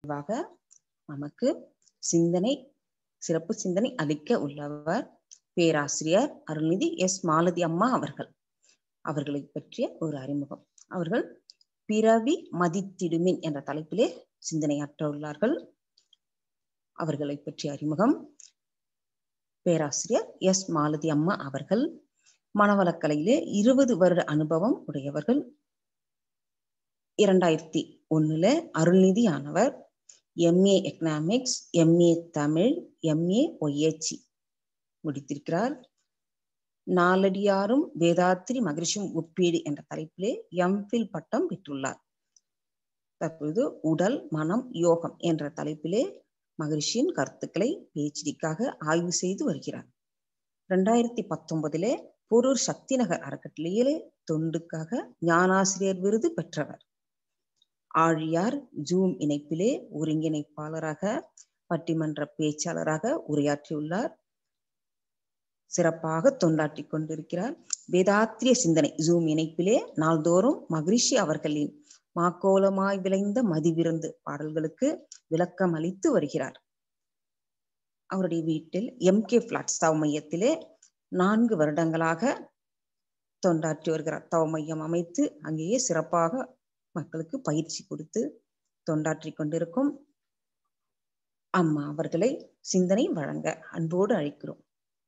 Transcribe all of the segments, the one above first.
நிறைவாக நமக்கு சிந்தனை சிறப்பு சிந்தனை அளிக்க உள்ளவர் பேராசிரியர் அருள்நிதி எஸ் மாலதி அம்மா அவர்கள் அவர்களை பற்றிய ஒரு அறிமுகம் அவர்கள் பிறவி மதித்திடுமின் என்ற தலைப்பிலே சிந்தனையாற்ற உள்ளார்கள் அவர்களை பற்றிய அறிமுகம் பேராசிரியர் எஸ் மாலதி அம்மா அவர்கள் மனவளக்கலையிலே இருபது வருட அனுபவம் உடையவர்கள் இரண்டாயிரத்தி ஒண்ணுல அருள்நிதி ஆனவர் MA economics MA Tamil MA ஒய்ஏச்சி முடித்திருக்கிறார் நாலடியாரும் வேதாத்திரி மகிழ்ச்சியும் ஒப்பீடு என்ற தலைப்பிலே எம்ஃபில் பட்டம் பெற்றுள்ளார் தற்பொழுது உடல் மனம் யோகம் என்ற தலைப்பிலே மகிழ்ச்சியின் கருத்துக்களை பிஹெச்டிக்காக ஆய்வு செய்து வருகிறார் ரெண்டாயிரத்தி பத்தொன்பதிலே பொருள் சக்தி நகர் அறக்கட்டளையிலே தொண்டுக்காக ஞானாசிரியர் விருது பெற்றவர் ஆழியார் ஜூம் இணைப்பிலே ஒருங்கிணைப்பாளராக பட்டிமன்ற பேச்சாளராக உரையாற்றியுள்ளார் சிறப்பாக தொண்டாற்றி கொண்டிருக்கிறார் வேதாத்திரிய சிந்தனை ஜூம் இணைப்பிலே நாள்தோறும் மகிழ்ச்சி அவர்களின் மாக்கோலமாய் விளைந்த மதிவிருந்து பாடல்களுக்கு விளக்கம் அளித்து வருகிறார் அவருடைய வீட்டில் எம் கே பிளாட்ஸ் தவ மையத்திலே நான்கு வருடங்களாக தொண்டாற்றி வருகிறார் தவ மையம் அமைத்து அங்கேயே சிறப்பாக மக்களுக்கு பயிற்சி கொடுத்து தொண்டாற்றி கொண்டிருக்கும் அம்மா அவர்களை சிந்தனை வழங்க அன்போடு அழைக்கிறோம்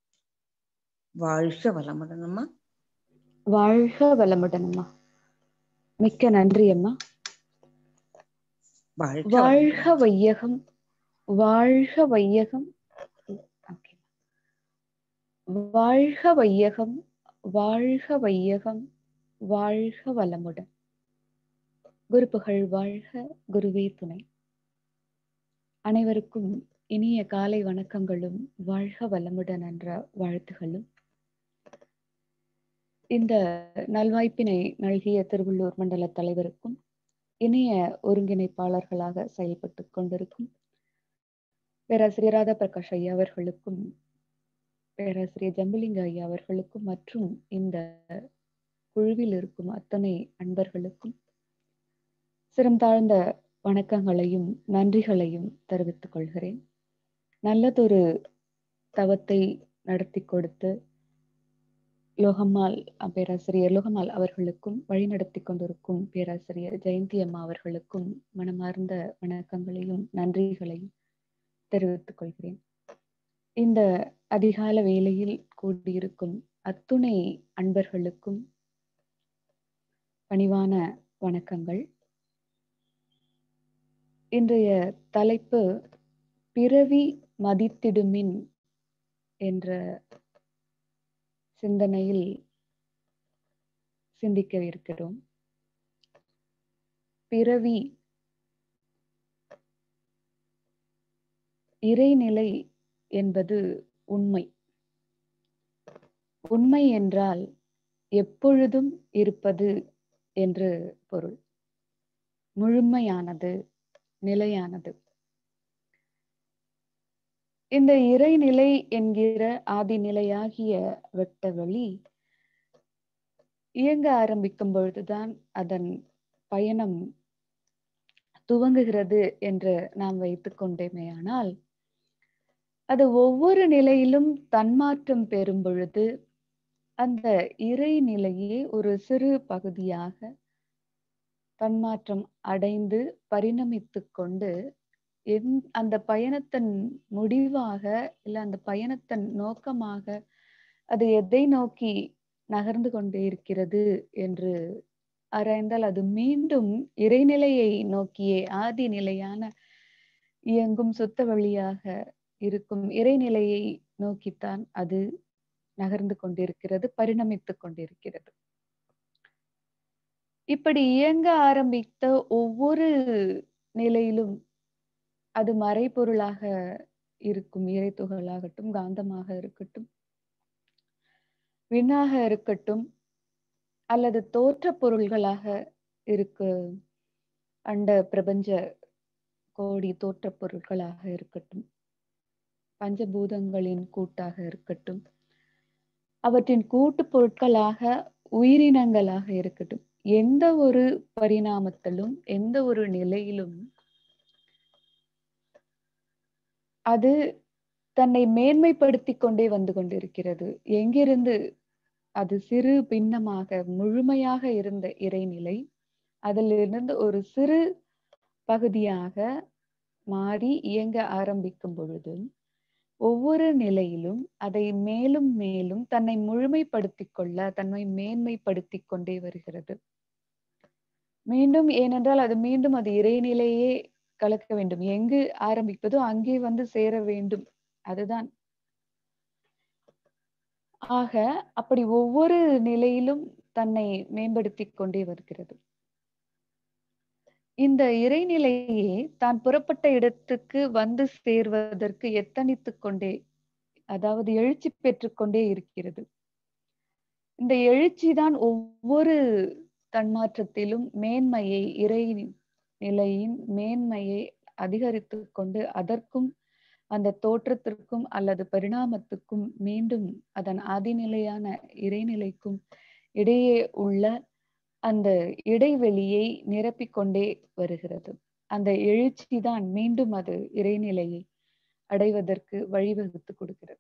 வாழ்க வளமுடன் அம்மா வாழ்க வளமுடன் அம்மா மிக்க நன்றி அம்மா வாழ்க வாழ்க வையகம் வாழ்க வையகம் Okay. வாழ்க வையகம் வாழ்க வையகம் வாழ்க வளமுடன் குருப்புகழ் வாழ்க குருவே துணை அனைவருக்கும் இனிய காலை வணக்கங்களும் வாழ்க வளமுடன் என்ற வாழ்த்துகளும் இந்த நல்வாய்ப்பினை நல்கிய திருவள்ளூர் மண்டல தலைவருக்கும் இணைய ஒருங்கிணைப்பாளர்களாக செயல்பட்டு கொண்டிருக்கும் பேராசிரியர் ராதா பிரகாஷ் ஐயா அவர்களுக்கும் பேராசிரியர் ஜம்புலிங்க ஐயா அவர்களுக்கும் மற்றும் இந்த குழுவில் இருக்கும் அத்தனை அன்பர்களுக்கும் சிரம் தாழ்ந்த வணக்கங்களையும் நன்றிகளையும் தெரிவித்துக் கொள்கிறேன் நல்லதொரு தவத்தை நடத்தி கொடுத்து லோகம்மாள் பேராசிரியர் லோகம்மாள் அவர்களுக்கும் வழிநடத்தி கொண்டிருக்கும் பேராசிரியர் ஜெயந்தி அம்மா அவர்களுக்கும் மனமார்ந்த வணக்கங்களையும் நன்றிகளையும் தெரிவித்துக் கொள்கிறேன் இந்த அதிகால வேளையில் கூடியிருக்கும் அத்துணை அன்பர்களுக்கும் பணிவான வணக்கங்கள் இன்றைய தலைப்பு பிறவி மதித்திடுமின் என்ற சிந்தனையில் சிந்திக்க இருக்கிறோம் பிறவி இறைநிலை என்பது உண்மை உண்மை என்றால் எப்பொழுதும் இருப்பது என்று பொருள் முழுமையானது நிலையானது இந்த இறைநிலை என்கிற ஆதிநிலையாகிய வெட்டவெளி இயங்க ஆரம்பிக்கும் பொழுதுதான் அதன் பயணம் துவங்குகிறது என்று நாம் வைத்துக் கொண்டேமேயானால் அது ஒவ்வொரு நிலையிலும் தன்மாற்றம் பெறும் பொழுது அந்த இறைநிலையே ஒரு சிறு பகுதியாக தன்மாற்றம் அடைந்து பரிணமித்து கொண்டு எந் அந்த பயணத்தின் முடிவாக இல்ல அந்த பயணத்தின் நோக்கமாக அது எதை நோக்கி நகர்ந்து கொண்டே இருக்கிறது என்று ஆராய்ந்தால் அது மீண்டும் இறைநிலையை நோக்கியே ஆதி நிலையான இயங்கும் சுத்த வழியாக இருக்கும் இறைநிலையை நோக்கித்தான் அது நகர்ந்து கொண்டிருக்கிறது பரிணமித்து கொண்டிருக்கிறது இப்படி இயங்க ஆரம்பித்த ஒவ்வொரு நிலையிலும் அது மறைபொருளாக இருக்கும் இறைத்துகளாகட்டும் காந்தமாக இருக்கட்டும் விண்ணாக இருக்கட்டும் அல்லது தோற்ற பொருள்களாக இருக்கு அண்ட பிரபஞ்ச கோடி தோற்ற பொருட்களாக இருக்கட்டும் பஞ்சபூதங்களின் கூட்டாக இருக்கட்டும் அவற்றின் கூட்டு பொருட்களாக உயிரினங்களாக இருக்கட்டும் எந்த ஒரு பரிணாமத்திலும் எந்த ஒரு நிலையிலும் அது தன்னை மேன்மைப்படுத்தி கொண்டே வந்து கொண்டிருக்கிறது எங்கிருந்து அது சிறு பின்னமாக முழுமையாக இருந்த இறைநிலை அதிலிருந்து ஒரு சிறு பகுதியாக மாறி இயங்க ஆரம்பிக்கும் பொழுது ஒவ்வொரு நிலையிலும் அதை மேலும் மேலும் தன்னை முழுமைப்படுத்திக் கொள்ள தன்னை மேன்மைப்படுத்திக் கொண்டே வருகிறது மீண்டும் ஏனென்றால் அது மீண்டும் அது இறைநிலையே கலக்க வேண்டும் எங்கு ஆரம்பிப்பதோ அங்கே வந்து சேர வேண்டும் அதுதான் ஆக அப்படி ஒவ்வொரு நிலையிலும் தன்னை மேம்படுத்திக் கொண்டே வருகிறது இந்த இறைநிலையே தான் புறப்பட்ட இடத்துக்கு வந்து சேர்வதற்கு எத்தனித்துக் கொண்டே அதாவது எழுச்சி பெற்றுக்கொண்டே இருக்கிறது இந்த எழுச்சி தான் ஒவ்வொரு தன்மாற்றத்திலும் மேன்மையை இறை நிலையின் மேன்மையை அதிகரித்து கொண்டு அதற்கும் அந்த தோற்றத்திற்கும் அல்லது பரிணாமத்துக்கும் மீண்டும் அதன் ஆதிநிலையான இறைநிலைக்கும் இடையே உள்ள அந்த இடைவெளியை நிரப்பிக்கொண்டே வருகிறது அந்த எழுச்சி தான் மீண்டும் அது இறைநிலையை அடைவதற்கு வழிவகுத்து கொடுக்கிறது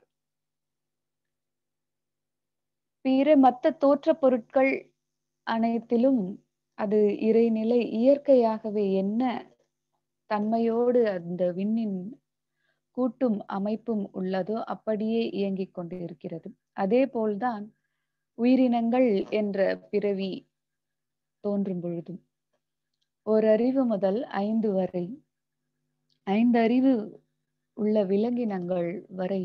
பிற மற்ற தோற்ற பொருட்கள் அனைத்திலும் அது இறைநிலை இயற்கையாகவே என்ன தன்மையோடு அந்த விண்ணின் கூட்டும் அமைப்பும் உள்ளதோ அப்படியே இயங்கிக் கொண்டு இருக்கிறது அதே போல்தான் உயிரினங்கள் என்ற பிறவி தோன்றும் பொழுதும் ஒரு அறிவு முதல் ஐந்து வரை ஐந்து அறிவு உள்ள விலங்கினங்கள் வரை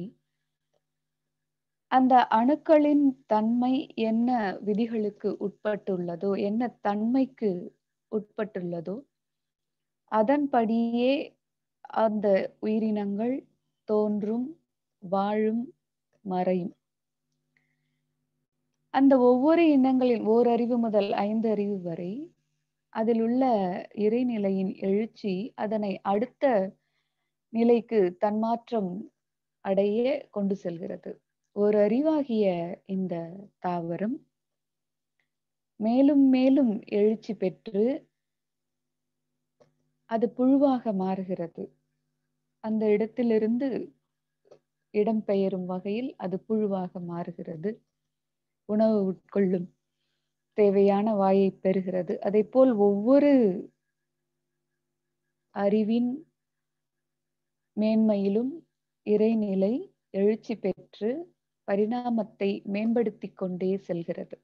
அந்த அணுக்களின் தன்மை என்ன விதிகளுக்கு உட்பட்டுள்ளதோ என்ன தன்மைக்கு உட்பட்டுள்ளதோ அதன்படியே அந்த உயிரினங்கள் தோன்றும் வாழும் மறையும் அந்த ஒவ்வொரு இனங்களின் ஓரறிவு முதல் ஐந்து அறிவு வரை அதில் உள்ள இறைநிலையின் எழுச்சி அதனை அடுத்த நிலைக்கு தன்மாற்றம் அடைய கொண்டு செல்கிறது ஒரு அறிவாகிய இந்த தாவரம் மேலும் மேலும் எழுச்சி பெற்று அது புழுவாக மாறுகிறது அந்த இடத்திலிருந்து இடம்பெயரும் வகையில் அது புழுவாக மாறுகிறது உணவு உட்கொள்ளும் தேவையான வாயை பெறுகிறது அதை போல் ஒவ்வொரு அறிவின் மேன்மையிலும் இறைநிலை எழுச்சி பெற்று பரிணாமத்தை மேம்படுத்தி கொண்டே செல்கிறது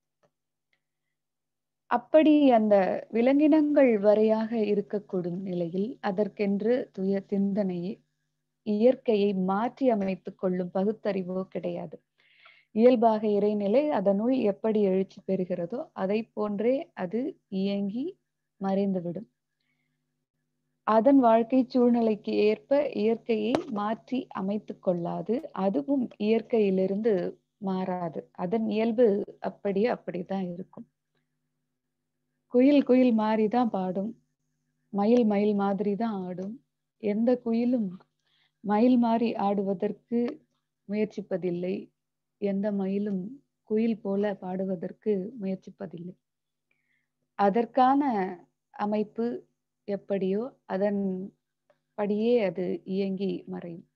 அப்படி அந்த விலங்கினங்கள் வரையாக இருக்கக்கூடும் நிலையில் அதற்கென்று துய சிந்தனையை இயற்கையை மாற்றி அமைத்துக் கொள்ளும் பகுத்தறிவோ கிடையாது இயல்பாக இறைநிலை அதனுள் எப்படி எழுச்சி பெறுகிறதோ அதை போன்றே அது இயங்கி மறைந்துவிடும் அதன் வாழ்க்கை சூழ்நிலைக்கு ஏற்ப இயற்கையை மாற்றி அமைத்துக் கொள்ளாது அதுவும் இயற்கையிலிருந்து மாறாது அதன் இயல்பு அப்படியே அப்படிதான் இருக்கும் குயில் குயில் மாறிதான் பாடும் மயில் மயில் மாதிரி தான் ஆடும் எந்த குயிலும் மயில் மாறி ஆடுவதற்கு முயற்சிப்பதில்லை எந்த மயிலும் குயில் போல பாடுவதற்கு முயற்சிப்பதில்லை அதற்கான அமைப்பு எப்படியோ அதன் படியே அது இயங்கி மறையும்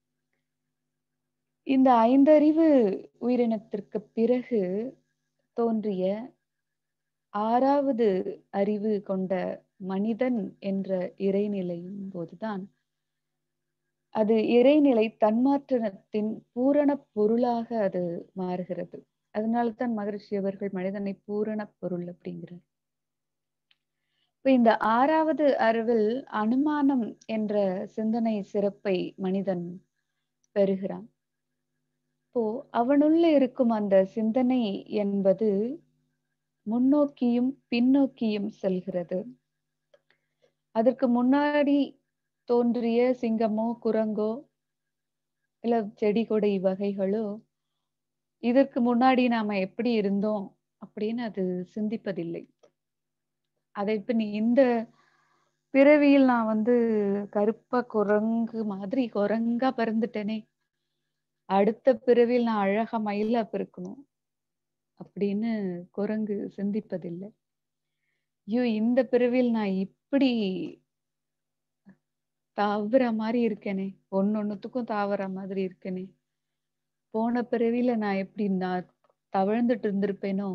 இந்த ஐந்தறிவு உயிரினத்திற்கு பிறகு தோன்றிய ஆறாவது அறிவு கொண்ட மனிதன் என்ற இறைநிலையும் போதுதான் அது இறைநிலை தன்மாற்றத்தின் பூரண பொருளாக அது மாறுகிறது அதனால்தான் மகரிஷி அவர்கள் மனிதனை பூரண பொருள் அப்படிங்கிறார் இப்ப இந்த ஆறாவது அறிவில் அனுமானம் என்ற சிந்தனை சிறப்பை மனிதன் பெறுகிறான் இப்போ அவனுள்ள இருக்கும் அந்த சிந்தனை என்பது முன்னோக்கியும் பின்னோக்கியும் செல்கிறது அதற்கு முன்னாடி தோன்றிய சிங்கமோ குரங்கோ இல்ல செடி கொடை வகைகளோ இதற்கு முன்னாடி நாம எப்படி இருந்தோம் அப்படின்னு அது சிந்திப்பதில்லை அதை இப்ப நீ இந்த பிறவியில் நான் வந்து கருப்பா குரங்கு மாதிரி குரங்கா பிறந்துட்டேனே அடுத்த பிறவியில் நான் அழகா மயிலா பிறக்கணும் அப்படின்னு குரங்கு சிந்திப்பதில்லை ஐயோ இந்த பிறவியில் நான் இப்படி தாவுற மாதிரி இருக்கேனே ஒன்னொன்னுத்துக்கும் தாவற மாதிரி இருக்கேனே போன பிறவியில நான் எப்படி நான் தவழ்ந்துட்டு இருந்திருப்பேனோ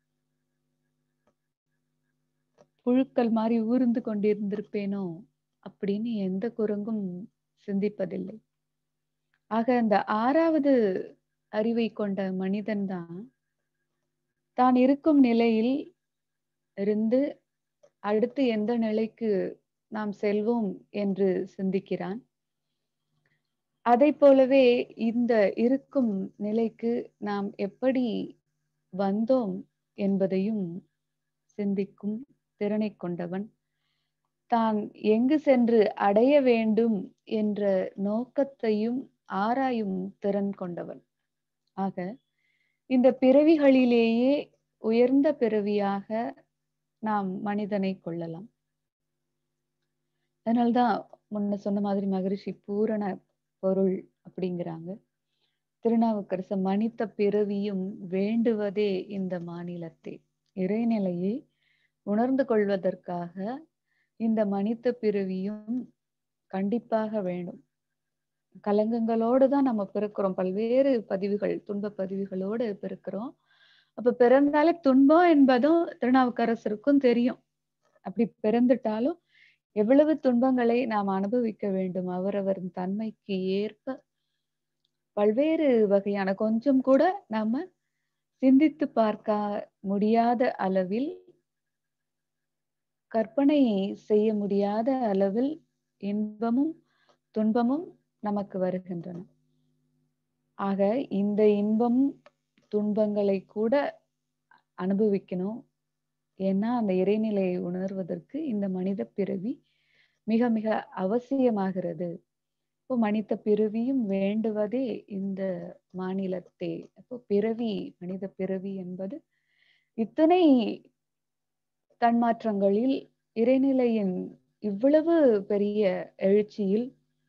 புழுக்கள் மாதிரி ஊர்ந்து கொண்டிருந்திருப்பேனோ அப்படின்னு எந்த குரங்கும் சிந்திப்பதில்லை ஆக அந்த ஆறாவது அறிவை கொண்ட மனிதன் தான் தான் இருக்கும் நிலையில் இருந்து அடுத்து எந்த நிலைக்கு நாம் செல்வோம் என்று சிந்திக்கிறான் அதை போலவே இந்த இருக்கும் நிலைக்கு நாம் எப்படி வந்தோம் என்பதையும் சிந்திக்கும் திறனை கொண்டவன் தான் எங்கு சென்று அடைய வேண்டும் என்ற நோக்கத்தையும் ஆராயும் திறன் கொண்டவன் ஆக இந்த பிறவிகளிலேயே உயர்ந்த பிறவியாக நாம் மனிதனை கொள்ளலாம் அதனால்தான் முன்ன சொன்ன மாதிரி மகரிஷி பூரண பொருள் அப்படிங்கிறாங்க திருநாவுக்கரச மனித பிறவியும் வேண்டுவதே இந்த மாநிலத்தை இறைநிலையை உணர்ந்து கொள்வதற்காக இந்த மனித பிறவியும் கண்டிப்பாக வேண்டும் கலங்கங்களோடு தான் நம்ம பிறக்கிறோம் பல்வேறு பதிவுகள் துன்ப பதிவுகளோடு பிறக்கிறோம் அப்ப பிறந்தாலே துன்பம் என்பதும் திருநாவுக்கரசருக்கும் தெரியும் அப்படி பிறந்துட்டாலும் எவ்வளவு துன்பங்களை நாம் அனுபவிக்க வேண்டும் அவரவர் தன்மைக்கு ஏற்ப பல்வேறு வகையான கொஞ்சம் கூட நாம சிந்தித்து பார்க்க முடியாத அளவில் கற்பனை செய்ய முடியாத அளவில் இன்பமும் துன்பமும் நமக்கு வருகின்றன ஆக இந்த இன்பம் துன்பங்களை கூட அனுபவிக்கணும் ஏன்னா அந்த இறைநிலையை உணர்வதற்கு இந்த மனித பிறவி மிக மிக அவசியமாகிறது இப்போ மனித பிறவியும் வேண்டுவதே இந்த மாநிலத்தே அப்போ பிறவி மனித பிறவி என்பது இத்தனை தன்மாற்றங்களில் இறைநிலையின் இவ்வளவு பெரிய எழுச்சியில்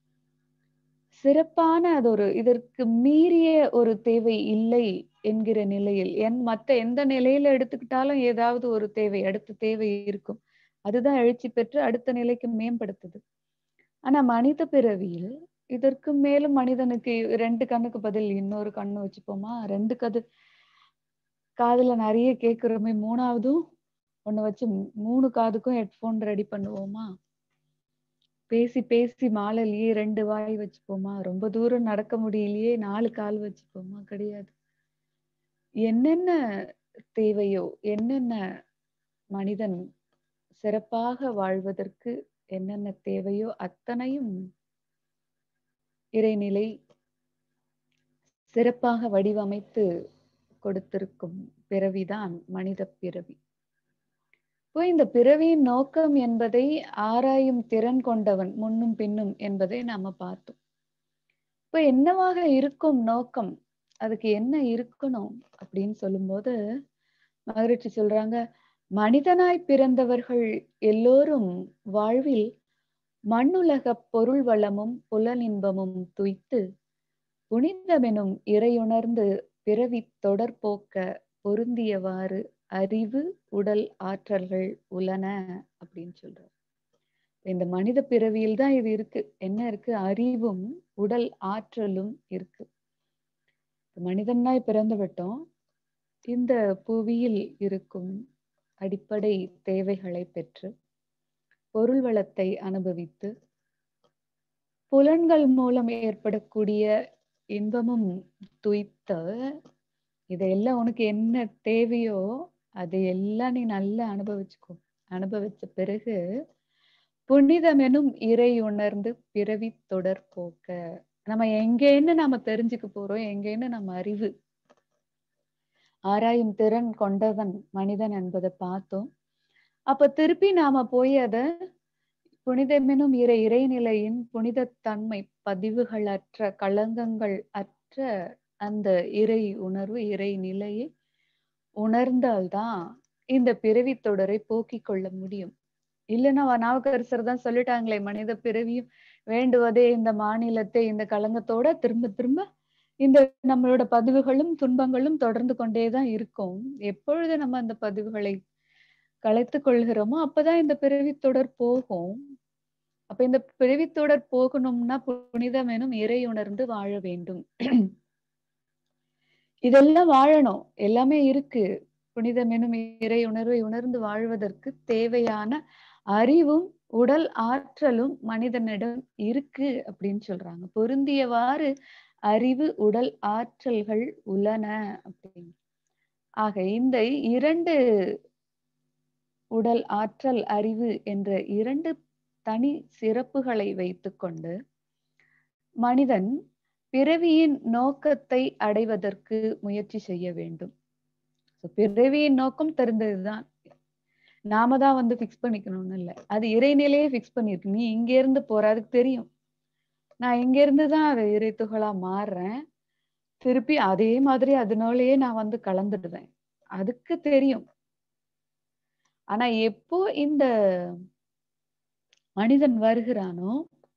சிறப்பான அது ஒரு இதற்கு மீறிய ஒரு தேவை இல்லை என்கிற நிலையில் என் மற்ற எந்த நிலையில எடுத்துக்கிட்டாலும் ஏதாவது ஒரு தேவை அடுத்த தேவை இருக்கும் அதுதான் எழுச்சி பெற்று அடுத்த நிலைக்கு மேம்படுத்துது ஆனா மனித பிறவியில் இதற்கு மேலும் மனிதனுக்கு ரெண்டு கண்ணுக்கு பதில் இன்னொரு கண்ணு வச்சுப்போமா ரெண்டு கது காதுல நிறைய கேக்குறோமே மூணாவதும் ஒண்ணு வச்சு மூணு காதுக்கும் ஹெட்போன் ரெடி பண்ணுவோமா பேசி பேசி மாலையிலேயே ரெண்டு வாய் வச்சுப்போமா ரொம்ப தூரம் நடக்க முடியலையே நாலு கால் வச்சுப்போமா கிடையாது என்னென்ன தேவையோ என்னென்ன மனிதன் சிறப்பாக வாழ்வதற்கு என்னென்ன தேவையோ அத்தனையும் இறைநிலை சிறப்பாக வடிவமைத்து கொடுத்திருக்கும் பிறவிதான் மனித பிறவி இப்போ இந்த பிறவியின் நோக்கம் என்பதை ஆராயும் திறன் கொண்டவன் முன்னும் பின்னும் என்பதை நாம பார்த்தோம் இப்போ என்னவாக இருக்கும் நோக்கம் அதுக்கு என்ன இருக்கணும் அப்படின்னு சொல்லும்போது மகிழ்ச்சி சொல்றாங்க மனிதனாய் பிறந்தவர்கள் எல்லோரும் வாழ்வில் மண்ணுலக பொருள் வளமும் புலனின்பமும் துய்த்து புனிதமெனும் இறையுணர்ந்து பிறவி தொடர்போக்க பொருந்தியவாறு அறிவு உடல் ஆற்றல்கள் உள்ளன அப்படின்னு சொல்றார் இந்த மனித பிறவியில் தான் இது இருக்கு என்ன இருக்கு அறிவும் உடல் ஆற்றலும் இருக்கு மனிதனாய் பிறந்து விட்டோம் இந்த புவியில் இருக்கும் அடிப்படை தேவைகளை பெற்று பொருள் வளத்தை அனுபவித்து புலன்கள் மூலம் ஏற்படக்கூடிய இன்பமும் துய்த்த இதெல்லாம் உனக்கு என்ன தேவையோ அதை எல்லாம் நீ நல்லா அனுபவிச்சுக்கோ அனுபவிச்ச பிறகு புனிதம் எனும் இறை உணர்ந்து பிறவி தொடர் போக்க நம்ம எங்கேன்னு நாம தெரிஞ்சுக்க போறோம் எங்கேன்னு நம்ம அறிவு ஆராயும் திறன் கொண்டவன் மனிதன் என்பதை பார்த்தோம் அப்ப திருப்பி நாம போய் அத புனிதமெனும் இறை இறைநிலையின் புனிதத்தன்மை பதிவுகள் அற்ற களங்கங்கள் அற்ற அந்த இறை உணர்வு இறை நிலையை உணர்ந்தால்தான் இந்த பிறவி தொடரை போக்கிக் கொள்ள முடியும் இல்லைன்னா நாவுக்கரசர் தான் சொல்லிட்டாங்களே மனித பிறவியும் வேண்டுவதே இந்த மாநிலத்தை இந்த களங்கத்தோட திரும்ப திரும்ப இந்த நம்மளோட பதிவுகளும் துன்பங்களும் தொடர்ந்து கொண்டேதான் இருக்கும் எப்பொழுது நம்ம அந்த பதிவுகளை கலைத்து கொள்கிறோமோ அப்பதான் இந்த பிறவி தொடர் போகும் அப்ப இந்த பிறவித் தொடர் போகணும்னா புனிதம் எனும் இறை உணர்ந்து வாழ வேண்டும் இதெல்லாம் வாழணும் எல்லாமே இருக்கு புனிதம் எனும் இறை உணர்வை உணர்ந்து வாழ்வதற்கு தேவையான அறிவும் உடல் ஆற்றலும் மனிதனிடம் இருக்கு அப்படின்னு சொல்றாங்க பொருந்தியவாறு அறிவு உடல் ஆற்றல்கள் உள்ளன அப்படின்னு ஆக இந்த இரண்டு உடல் ஆற்றல் அறிவு என்ற இரண்டு தனி சிறப்புகளை வைத்துக்கொண்டு மனிதன் பிறவியின் நோக்கத்தை அடைவதற்கு முயற்சி செய்ய வேண்டும் பிறவியின் நோக்கம் தெரிந்ததுதான் நாம தான் வந்து ஃபிக்ஸ் பண்ணிக்கணும்னு இல்லை அது இறைநிலையே ஃபிக்ஸ் பண்ணிருக்கு நீ இங்க இருந்து போற அதுக்கு தெரியும் நான் இங்க இருந்து தான் அதை இறை துகளா மாறுறேன் திருப்பி அதே மாதிரி அதனாலயே நான் வந்து கலந்துடுவேன் அதுக்கு தெரியும் ஆனா எப்போ இந்த மனிதன் வருகிறானோ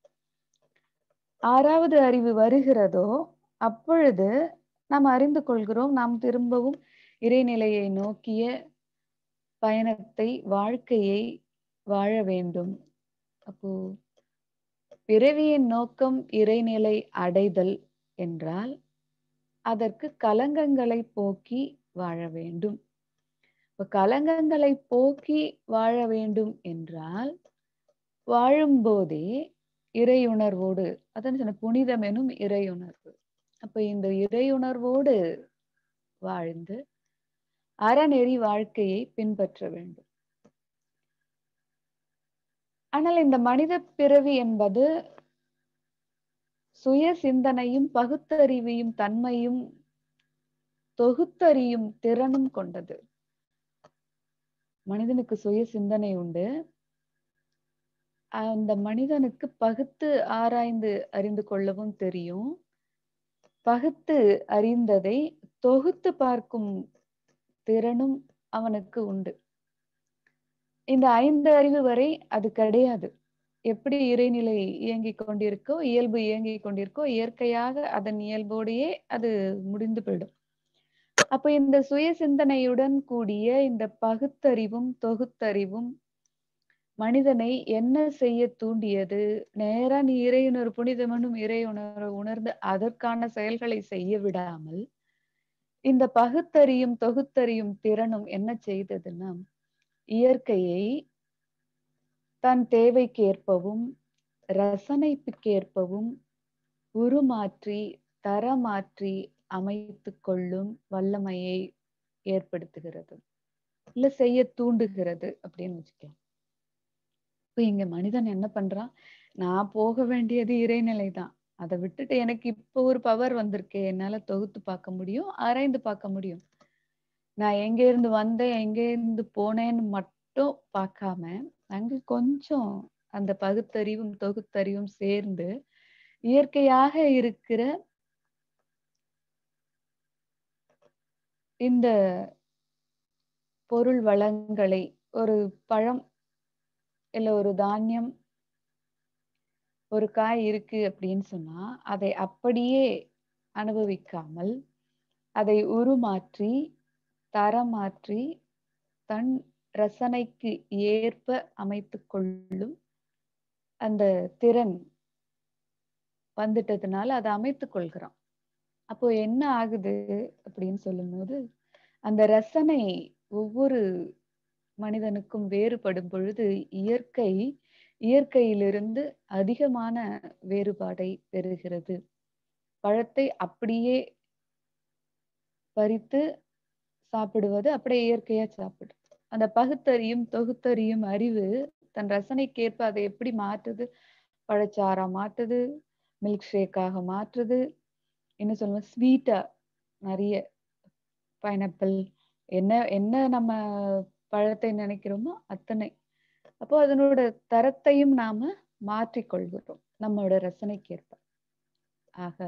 ஆறாவது அறிவு வருகிறதோ அப்பொழுது நாம் அறிந்து கொள்கிறோம் நாம் திரும்பவும் இறைநிலையை நோக்கிய பயணத்தை வாழ்க்கையை வாழ வேண்டும் அப்போ பிறவியின் நோக்கம் இறைநிலை அடைதல் என்றால் அதற்கு கலங்கங்களை போக்கி வாழ வேண்டும் இப்ப கலங்கங்களை போக்கி வாழ வேண்டும் என்றால் வாழும்போதே இறையுணர்வோடு அதான் சொன்ன புனிதம் எனும் இறையுணர்வு அப்ப இந்த இறையுணர்வோடு வாழ்ந்து அறநெறி வாழ்க்கையை பின்பற்ற வேண்டும் ஆனால் இந்த மனித பிறவி என்பது சுய சிந்தனையும் பகுத்தறிவையும் தன்மையும் தொகுத்தறியும் திறனும் கொண்டது மனிதனுக்கு சுய சிந்தனை உண்டு அந்த மனிதனுக்கு பகுத்து ஆராய்ந்து அறிந்து கொள்ளவும் தெரியும் பகுத்து அறிந்ததை தொகுத்து பார்க்கும் திறனும் அவனுக்கு உண்டு இந்த ஐந்து அறிவு வரை அது கிடையாது எப்படி இறைநிலை இயங்கிக் கொண்டிருக்கோ இயல்பு இயங்கிக் கொண்டிருக்கோ இயற்கையாக அதன் இயல்போடையே அது முடிந்து போயிடும் அப்ப இந்த சுய சிந்தனையுடன் கூடிய இந்த பகுத்தறிவும் தொகுத்தறிவும் மனிதனை என்ன செய்ய தூண்டியது நேரா நீ இறையுணர் புனிதமனும் இறையுணர்வை உணர்ந்து அதற்கான செயல்களை செய்ய விடாமல் இந்த பகுத்தறியும் தொகுத்தறியும் திறனும் என்ன செய்ததுன்னா இயற்கையை தன் தேவைக்கேற்பவும் ரசனைப்புக்கேற்பவும் உருமாற்றி தரமாற்றி அமைத்து கொள்ளும் வல்லமையை ஏற்படுத்துகிறது இல்ல செய்ய தூண்டுகிறது அப்படின்னு வச்சுக்கலாம் இப்ப இங்க மனிதன் என்ன பண்றான் நான் போக வேண்டியது இறைநிலை தான் அதை விட்டுட்டு எனக்கு இப்போ ஒரு பவர் வந்திருக்கே என்னால தொகுத்து பார்க்க முடியும் ஆராய்ந்து பார்க்க முடியும் நான் எங்க இருந்து வந்தேன் எங்க இருந்து போனேன்னு மட்டும் பார்க்காம அங்க கொஞ்சம் அந்த பகுத்தறிவும் தொகுத்தறிவும் சேர்ந்து இயற்கையாக இருக்கிற இந்த பொருள் வளங்களை ஒரு பழம் இல்ல ஒரு தானியம் ஒரு காய் இருக்கு அப்படின்னு சொன்னா அதை அப்படியே அனுபவிக்காமல் அதை உருமாற்றி தரமாற்றி தன் ரசனைக்கு ஏற்ப அமைத்து கொள்ளும் அந்த திறன் வந்துட்டதுனால அதை அமைத்து கொள்கிறான் அப்போ என்ன ஆகுது அப்படின்னு சொல்லும்போது அந்த ரசனை ஒவ்வொரு மனிதனுக்கும் வேறுபடும் பொழுது இயற்கை இயற்கையிலிருந்து அதிகமான வேறுபாடை பெறுகிறது பழத்தை அப்படியே பறித்து சாப்பிடுவது அப்படியே இயற்கையா சாப்பிடும் அந்த பகுத்தறியும் தொகுத்தறியும் அறிவு தன் ரசனைக்கேற்ப அதை எப்படி மாற்றுது பழச்சாரா மாற்றுது மில்க் ஷேக்காக மாற்றுது என்ன சொல்லுவோம் ஸ்வீட்டா நிறைய பைனாப்பிள் என்ன என்ன நம்ம பழத்தை நினைக்கிறோமோ அத்தனை அப்போ அதனோட தரத்தையும் நாம மாற்றிக்கொள்கிறோம் நம்மளோட ரசனைக்கேற்ப ஆக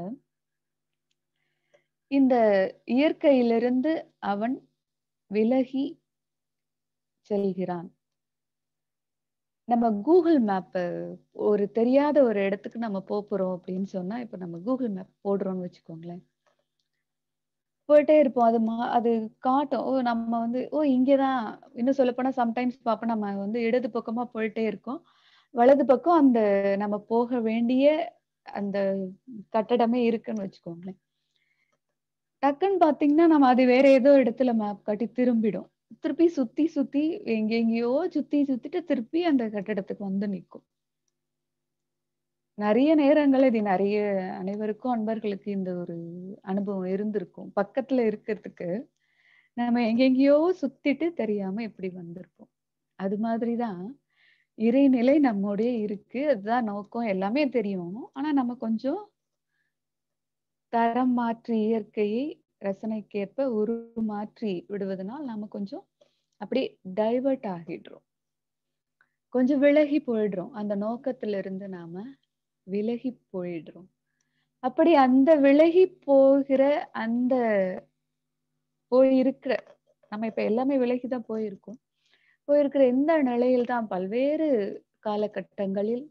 இந்த இயற்கையிலிருந்து அவன் விலகி செல்கிறான் நம்ம கூகுள் மேப் ஒரு தெரியாத ஒரு இடத்துக்கு நம்ம போறோம் அப்படின்னு சொன்னா இப்ப நம்ம கூகுள் மேப் போடுறோம்னு வச்சுக்கோங்களேன் போயிட்டே இருப்போம் அது மா அது காட்டும் ஓ நம்ம வந்து ஓ இங்கேதான் இன்னும் சொல்ல போனா சம்டைம்ஸ் பார்ப்போம் நம்ம வந்து இடது பக்கமா போயிட்டே இருக்கோம் வலது பக்கம் அந்த நம்ம போக வேண்டிய அந்த கட்டடமே இருக்குன்னு வச்சுக்கோங்களேன் டக்குன்னு பாத்தீங்கன்னா நம்ம அது வேற ஏதோ இடத்துல மேப் காட்டி திரும்பிடும் திருப்பி சுத்தி சுத்தி எங்கெங்கேயோ சுத்தி சுத்திட்டு திருப்பி அந்த கட்டடத்துக்கு வந்து நிற்கும் நிறைய நேரங்கள் இது நிறைய அனைவருக்கும் அன்பர்களுக்கு இந்த ஒரு அனுபவம் இருந்திருக்கும் பக்கத்துல இருக்கிறதுக்கு நம்ம எங்கெங்கேயோ சுத்திட்டு தெரியாம இப்படி வந்திருப்போம் அது மாதிரிதான் இறைநிலை நம்மோடயே இருக்கு அதுதான் நோக்கம் எல்லாமே தெரியும் ஆனா நம்ம கொஞ்சம் தரம் மாற்றி இயற்கையை ரசனைக்கேற்ப உருமாற்றி விடுவதனால் நம்ம கொஞ்சம் அப்படியே டைவர்ட் ஆகிடுறோம் கொஞ்சம் விலகி போயிடுறோம் அந்த நோக்கத்துல இருந்து நாம விலகி போயிடுறோம் அப்படி அந்த விலகி போகிற அந்த போயிருக்கிற நம்ம இப்ப எல்லாமே விலகிதான் போயிருக்கோம் போயிருக்கிற இந்த நிலையில் தான் பல்வேறு காலகட்டங்களில்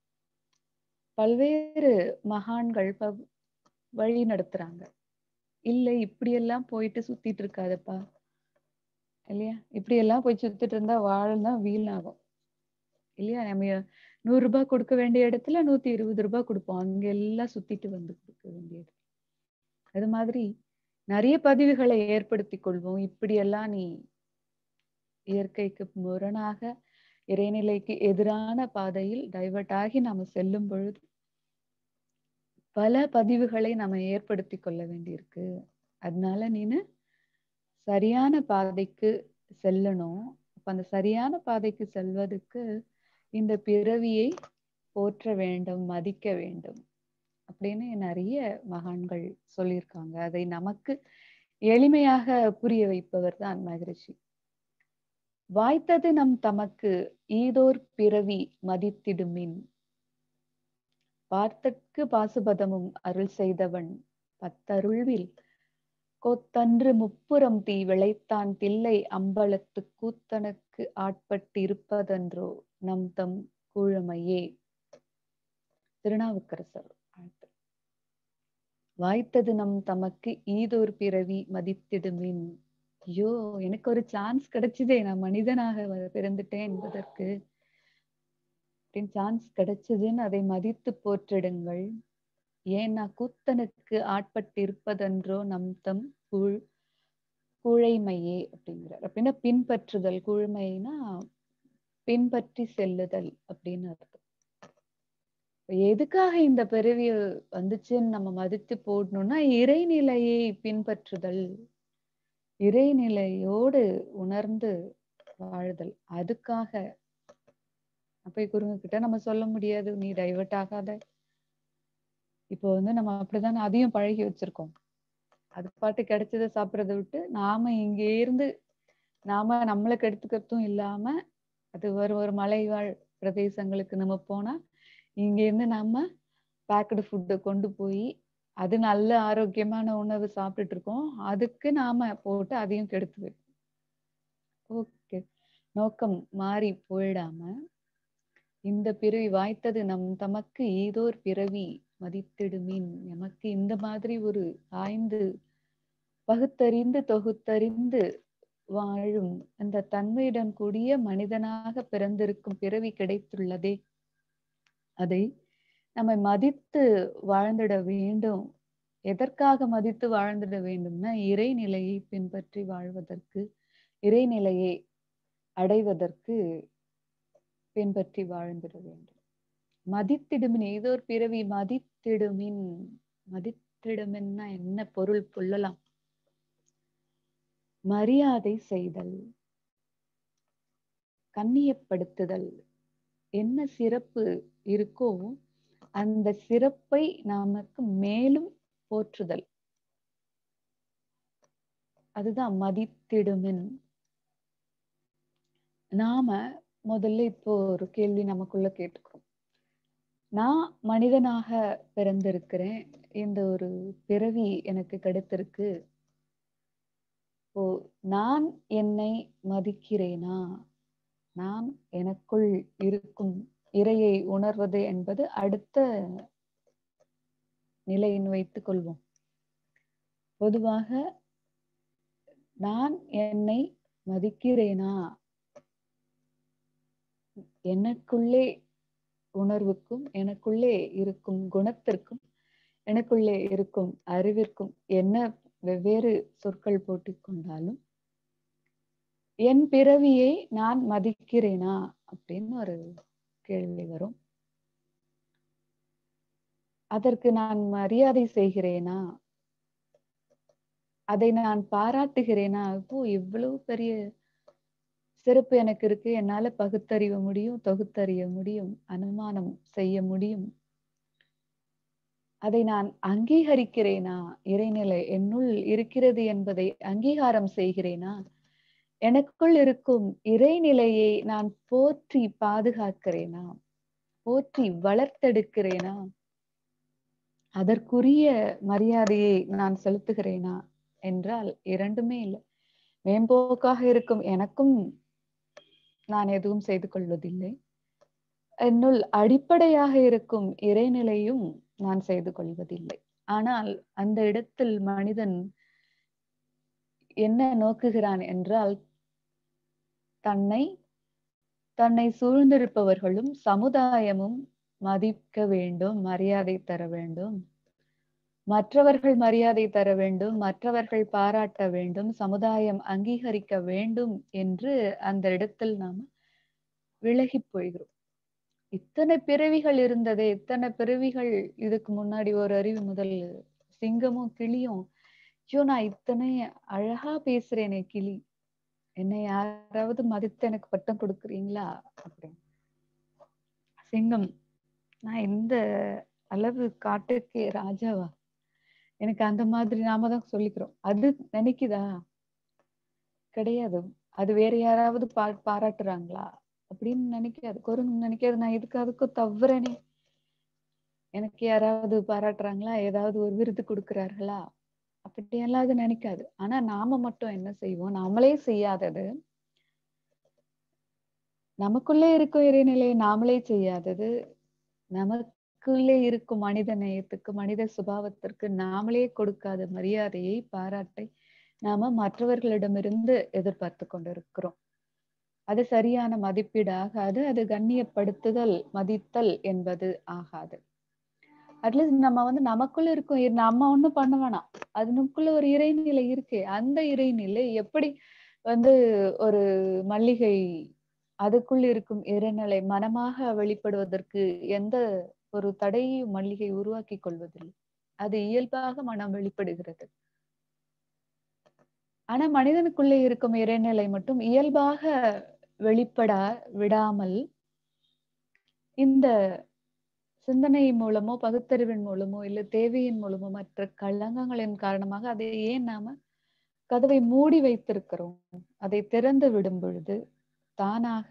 பல்வேறு மகான்கள் வழி நடத்துறாங்க இல்ல இப்படி எல்லாம் போயிட்டு சுத்திட்டு இருக்காதப்பா இல்லையா இப்படி எல்லாம் போய் சுத்திட்டு இருந்தா வாழ்தான் வீணாகும் இல்லையா நம்ம நூறு ரூபாய் கொடுக்க வேண்டிய இடத்துல நூத்தி இருபது ரூபாய் கொடுப்போம் அங்க எல்லாம் சுத்திட்டு வந்து கொடுக்க வேண்டியது அது மாதிரி நிறைய பதிவுகளை ஏற்படுத்தி கொள்வோம் இப்படியெல்லாம் நீ இயற்கைக்கு முரணாக இறைநிலைக்கு எதிரான பாதையில் டைவர்ட் ஆகி நாம செல்லும் பொழுது பல பதிவுகளை நம்ம ஏற்படுத்தி கொள்ள வேண்டியிருக்கு அதனால நீனு சரியான பாதைக்கு செல்லணும் அப்ப அந்த சரியான பாதைக்கு செல்வதற்கு இந்த பிறவியை போற்ற வேண்டும் மதிக்க வேண்டும் அப்படின்னு நிறைய மகான்கள் சொல்லியிருக்காங்க அதை நமக்கு எளிமையாக புரிய வைப்பவர் தான் மகரிஷி வாய்த்தது நம் தமக்கு ஈதோர் பிறவி மதித்திடுமின் பார்த்தற்கு பாசுபதமும் அருள் செய்தவன் பத்தருள்வில் கோத்தன்று முப்புறம் தீ விளைத்தான் தில்லை அம்பலத்து கூத்தனுக்கு ஆட்பட்டிருப்பதன்றோ நம் தம் கூழமையே திருநாவுக்கரசர் வாய்த்தது நம் தமக்கு ஈதோர் பிறவி மதித்திடுமின் ஐயோ எனக்கு ஒரு சான்ஸ் கிடைச்சதே நான் மனிதனாக பிறந்துட்டேன் என்பதற்கு சான்ஸ் கிடைச்சதுன்னு அதை மதித்து போற்றிடுங்கள் ஏன்னா கூத்தனுக்கு ஆட்பட்டிருப்பதன்றோ நம் தம் கூழ் கூழைமையே அப்படிங்கிறார் அப்படின்னா பின்பற்றுதல் கூழ்மைனா பின்பற்றி செல்லுதல் அப்படின்னு அர்த்தம் எதுக்காக இந்த பிறவி வந்துச்சுன்னு நம்ம மதித்து போடணும்னா இறைநிலையை பின்பற்றுதல் இறைநிலையோடு உணர்ந்து வாழுதல் அதுக்காக அப்ப குருங்க கிட்ட நம்ம சொல்ல முடியாது நீ டைவர்ட் ஆகாத இப்போ வந்து நம்ம அப்படிதான் அதையும் பழகி வச்சிருக்கோம் அது பாட்டு கிடைச்சதை சாப்பிடறதை விட்டு நாம இங்க இருந்து நாம நம்மளுக்கு எடுத்துக்கிறதும் இல்லாம அது ஒரு ஒரு மலைவாழ் பிரதேசங்களுக்கு நம்ம போனா இங்க இருந்து நம்ம பேக்கடு ஃபுட்டை கொண்டு போய் அது நல்ல ஆரோக்கியமான உணவு சாப்பிட்டுட்டு இருக்கோம் அதுக்கு நாம போட்டு அதையும் கெடுத்து வைப்போம் ஓகே நோக்கம் மாறி போயிடாம இந்த பிறவி வாய்த்தது நம் தமக்கு ஏதோர் பிறவி மதித்திடுமின் எமக்கு இந்த மாதிரி ஒரு ஆய்ந்து பகுத்தறிந்து தொகுத்தறிந்து வாழும் அந்த தன்மையுடன் கூடிய மனிதனாக பிறந்திருக்கும் பிறவி கிடைத்துள்ளதே அதை நம்மை மதித்து வாழ்ந்திட வேண்டும் எதற்காக மதித்து வாழ்ந்திட வேண்டும்னா இறைநிலையை பின்பற்றி வாழ்வதற்கு இறைநிலையை அடைவதற்கு பின்பற்றி வாழ்ந்திட வேண்டும் மதித்திடுமின் ஏதோ ஒரு பிறவி மதித்திடுமின் மதித்திடுமின்னா என்ன பொருள் கொள்ளலாம் மரியாதை செய்தல் கண்ணியப்படுத்துதல் என்ன சிறப்பு இருக்கோ அந்த சிறப்பை நமக்கு மேலும் போற்றுதல் அதுதான் மதித்திடுமின் நாம முதல்ல இப்போ ஒரு கேள்வி நமக்குள்ள கேட்டுக்கிறோம் நான் மனிதனாக பிறந்திருக்கிறேன் இந்த ஒரு பிறவி எனக்கு கிடைத்திருக்கு ஓ நான் என்னை மதிக்கிறேனா நான் எனக்குள் இருக்கும் இறையை உணர்வது என்பது அடுத்த நிலையின் வைத்துக் கொள்வோம் பொதுவாக நான் என்னை மதிக்கிறேனா எனக்குள்ளே உணர்வுக்கும் எனக்குள்ளே இருக்கும் குணத்திற்கும் எனக்குள்ளே இருக்கும் அறிவிற்கும் என்ன வெவ்வேறு சொற்கள் போட்டுக் கொண்டாலும் என் பிறவியை நான் மதிக்கிறேனா அப்படின்னு ஒரு கேள்வி வரும் அதற்கு நான் மரியாதை செய்கிறேனா அதை நான் பாராட்டுகிறேனா இப்போ இவ்வளவு பெரிய சிறப்பு எனக்கு இருக்கு என்னால பகுத்தறிய முடியும் தொகுத்தறிய முடியும் அனுமானம் செய்ய முடியும் அதை நான் அங்கீகரிக்கிறேனா இறைநிலை என்னுள் இருக்கிறது என்பதை அங்கீகாரம் செய்கிறேனா எனக்குள் இருக்கும் இறைநிலையை நான் போற்றி பாதுகாக்கிறேனா போற்றி வளர்த்தெடுக்கிறேனா அதற்குரிய மரியாதையை நான் செலுத்துகிறேனா என்றால் இரண்டுமே இல்லை மேம்போக்காக இருக்கும் எனக்கும் நான் எதுவும் செய்து கொள்வதில்லை என்னுள் அடிப்படையாக இருக்கும் இறைநிலையும் நான் செய்து கொள்வதில்லை ஆனால் அந்த இடத்தில் மனிதன் என்ன நோக்குகிறான் என்றால் தன்னை தன்னை சூழ்ந்திருப்பவர்களும் சமுதாயமும் மதிக்க வேண்டும் மரியாதை தர வேண்டும் மற்றவர்கள் மரியாதை தர வேண்டும் மற்றவர்கள் பாராட்ட வேண்டும் சமுதாயம் அங்கீகரிக்க வேண்டும் என்று அந்த இடத்தில் நாம விலகி போகிறோம் இத்தனை பிறவிகள் இருந்ததே இத்தனை பிறவிகள் இதுக்கு முன்னாடி ஒரு அறிவு முதல் சிங்கமும் கிளியும் ஐயோ நான் இத்தனை அழகா பேசுறேனே கிளி என்னை யாராவது மதித்து எனக்கு பட்டம் கொடுக்குறீங்களா அப்படின்னு சிங்கம் நான் இந்த அளவு காட்டுக்கே ராஜாவா எனக்கு அந்த மாதிரி நாம தான் சொல்லிக்கிறோம் அது நினைக்குதா கிடையாது அது வேற யாராவது பா பாராட்டுறாங்களா அப்படின்னு நினைக்காது குரங்கு நினைக்காது நான் இதுக்கு அதுக்கும் தவறனே எனக்கு யாராவது பாராட்டுறாங்களா ஏதாவது ஒரு விருது கொடுக்குறார்களா அப்படியெல்லாம் அது நினைக்காது ஆனா நாம மட்டும் என்ன செய்வோம் நாமளே செய்யாதது நமக்குள்ளே இருக்கும் இறைநிலையை நாமளே செய்யாதது நமக்குள்ளே இருக்கும் மனித நேயத்துக்கு மனித சுபாவத்திற்கு நாமளே கொடுக்காத மரியாதையை பாராட்டை நாம மற்றவர்களிடமிருந்து எதிர்பார்த்து கொண்டிருக்கிறோம் அது சரியான மதிப்பீடு ஆகாது அது கண்ணியப்படுத்துதல் மதித்தல் என்பது ஆகாது அட்லீஸ்ட் நம்ம வந்து நமக்குள்ள இருக்கும் நம்ம ஒண்ணும் பண்ண வேணாம் அது நமக்குள்ள ஒரு இறைநிலை இருக்கு அந்த இறைநிலை எப்படி வந்து ஒரு மல்லிகை அதுக்குள் இருக்கும் இறைநிலை மனமாக வெளிப்படுவதற்கு எந்த ஒரு தடையையும் மல்லிகை உருவாக்கி கொள்வதில்லை அது இயல்பாக மனம் வெளிப்படுகிறது ஆனா மனிதனுக்குள்ளே இருக்கும் இறைநிலை மட்டும் இயல்பாக வெளிப்படா விடாமல் இந்த சிந்தனை மூலமோ பகுத்தறிவின் மூலமோ இல்ல தேவையின் மூலமோ மற்ற களங்கங்களின் காரணமாக அதை ஏன் நாம கதவை மூடி வைத்திருக்கிறோம் அதை திறந்து விடும் பொழுது தானாக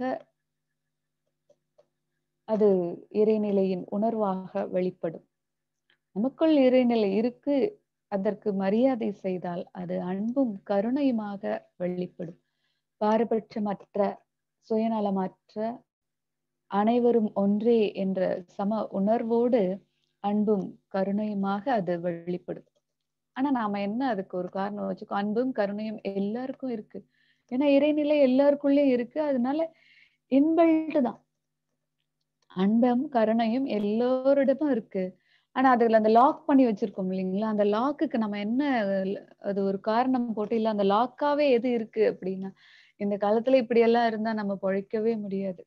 அது இறைநிலையின் உணர்வாக வெளிப்படும் நமக்குள் இறைநிலை இருக்கு அதற்கு மரியாதை செய்தால் அது அன்பும் கருணையுமாக வெளிப்படும் பாரபட்சமற்ற சுயநலமற்ற அனைவரும் ஒன்றே என்ற சம உணர்வோடு அன்பும் கருணையுமாக அது வெளிப்படும் ஆனா நாம என்ன அதுக்கு ஒரு காரணம் வச்சுக்கோ அன்பும் கருணையும் எல்லாருக்கும் இருக்கு ஏன்னா இறைநிலை எல்லாருக்குள்ளயும் இருக்கு அதனால இன்பில்ட் தான் அன்பும் கருணையும் எல்லோரிடமும் இருக்கு ஆனா அதுல அந்த லாக் பண்ணி வச்சிருக்கோம் இல்லைங்களா அந்த லாக்குக்கு நம்ம என்ன அது ஒரு காரணம் போட்டு இல்ல அந்த லாக்காவே எது இருக்கு அப்படின்னா இந்த காலத்துல இப்படி எல்லாம் இருந்தா நம்ம பொழைக்கவே முடியாது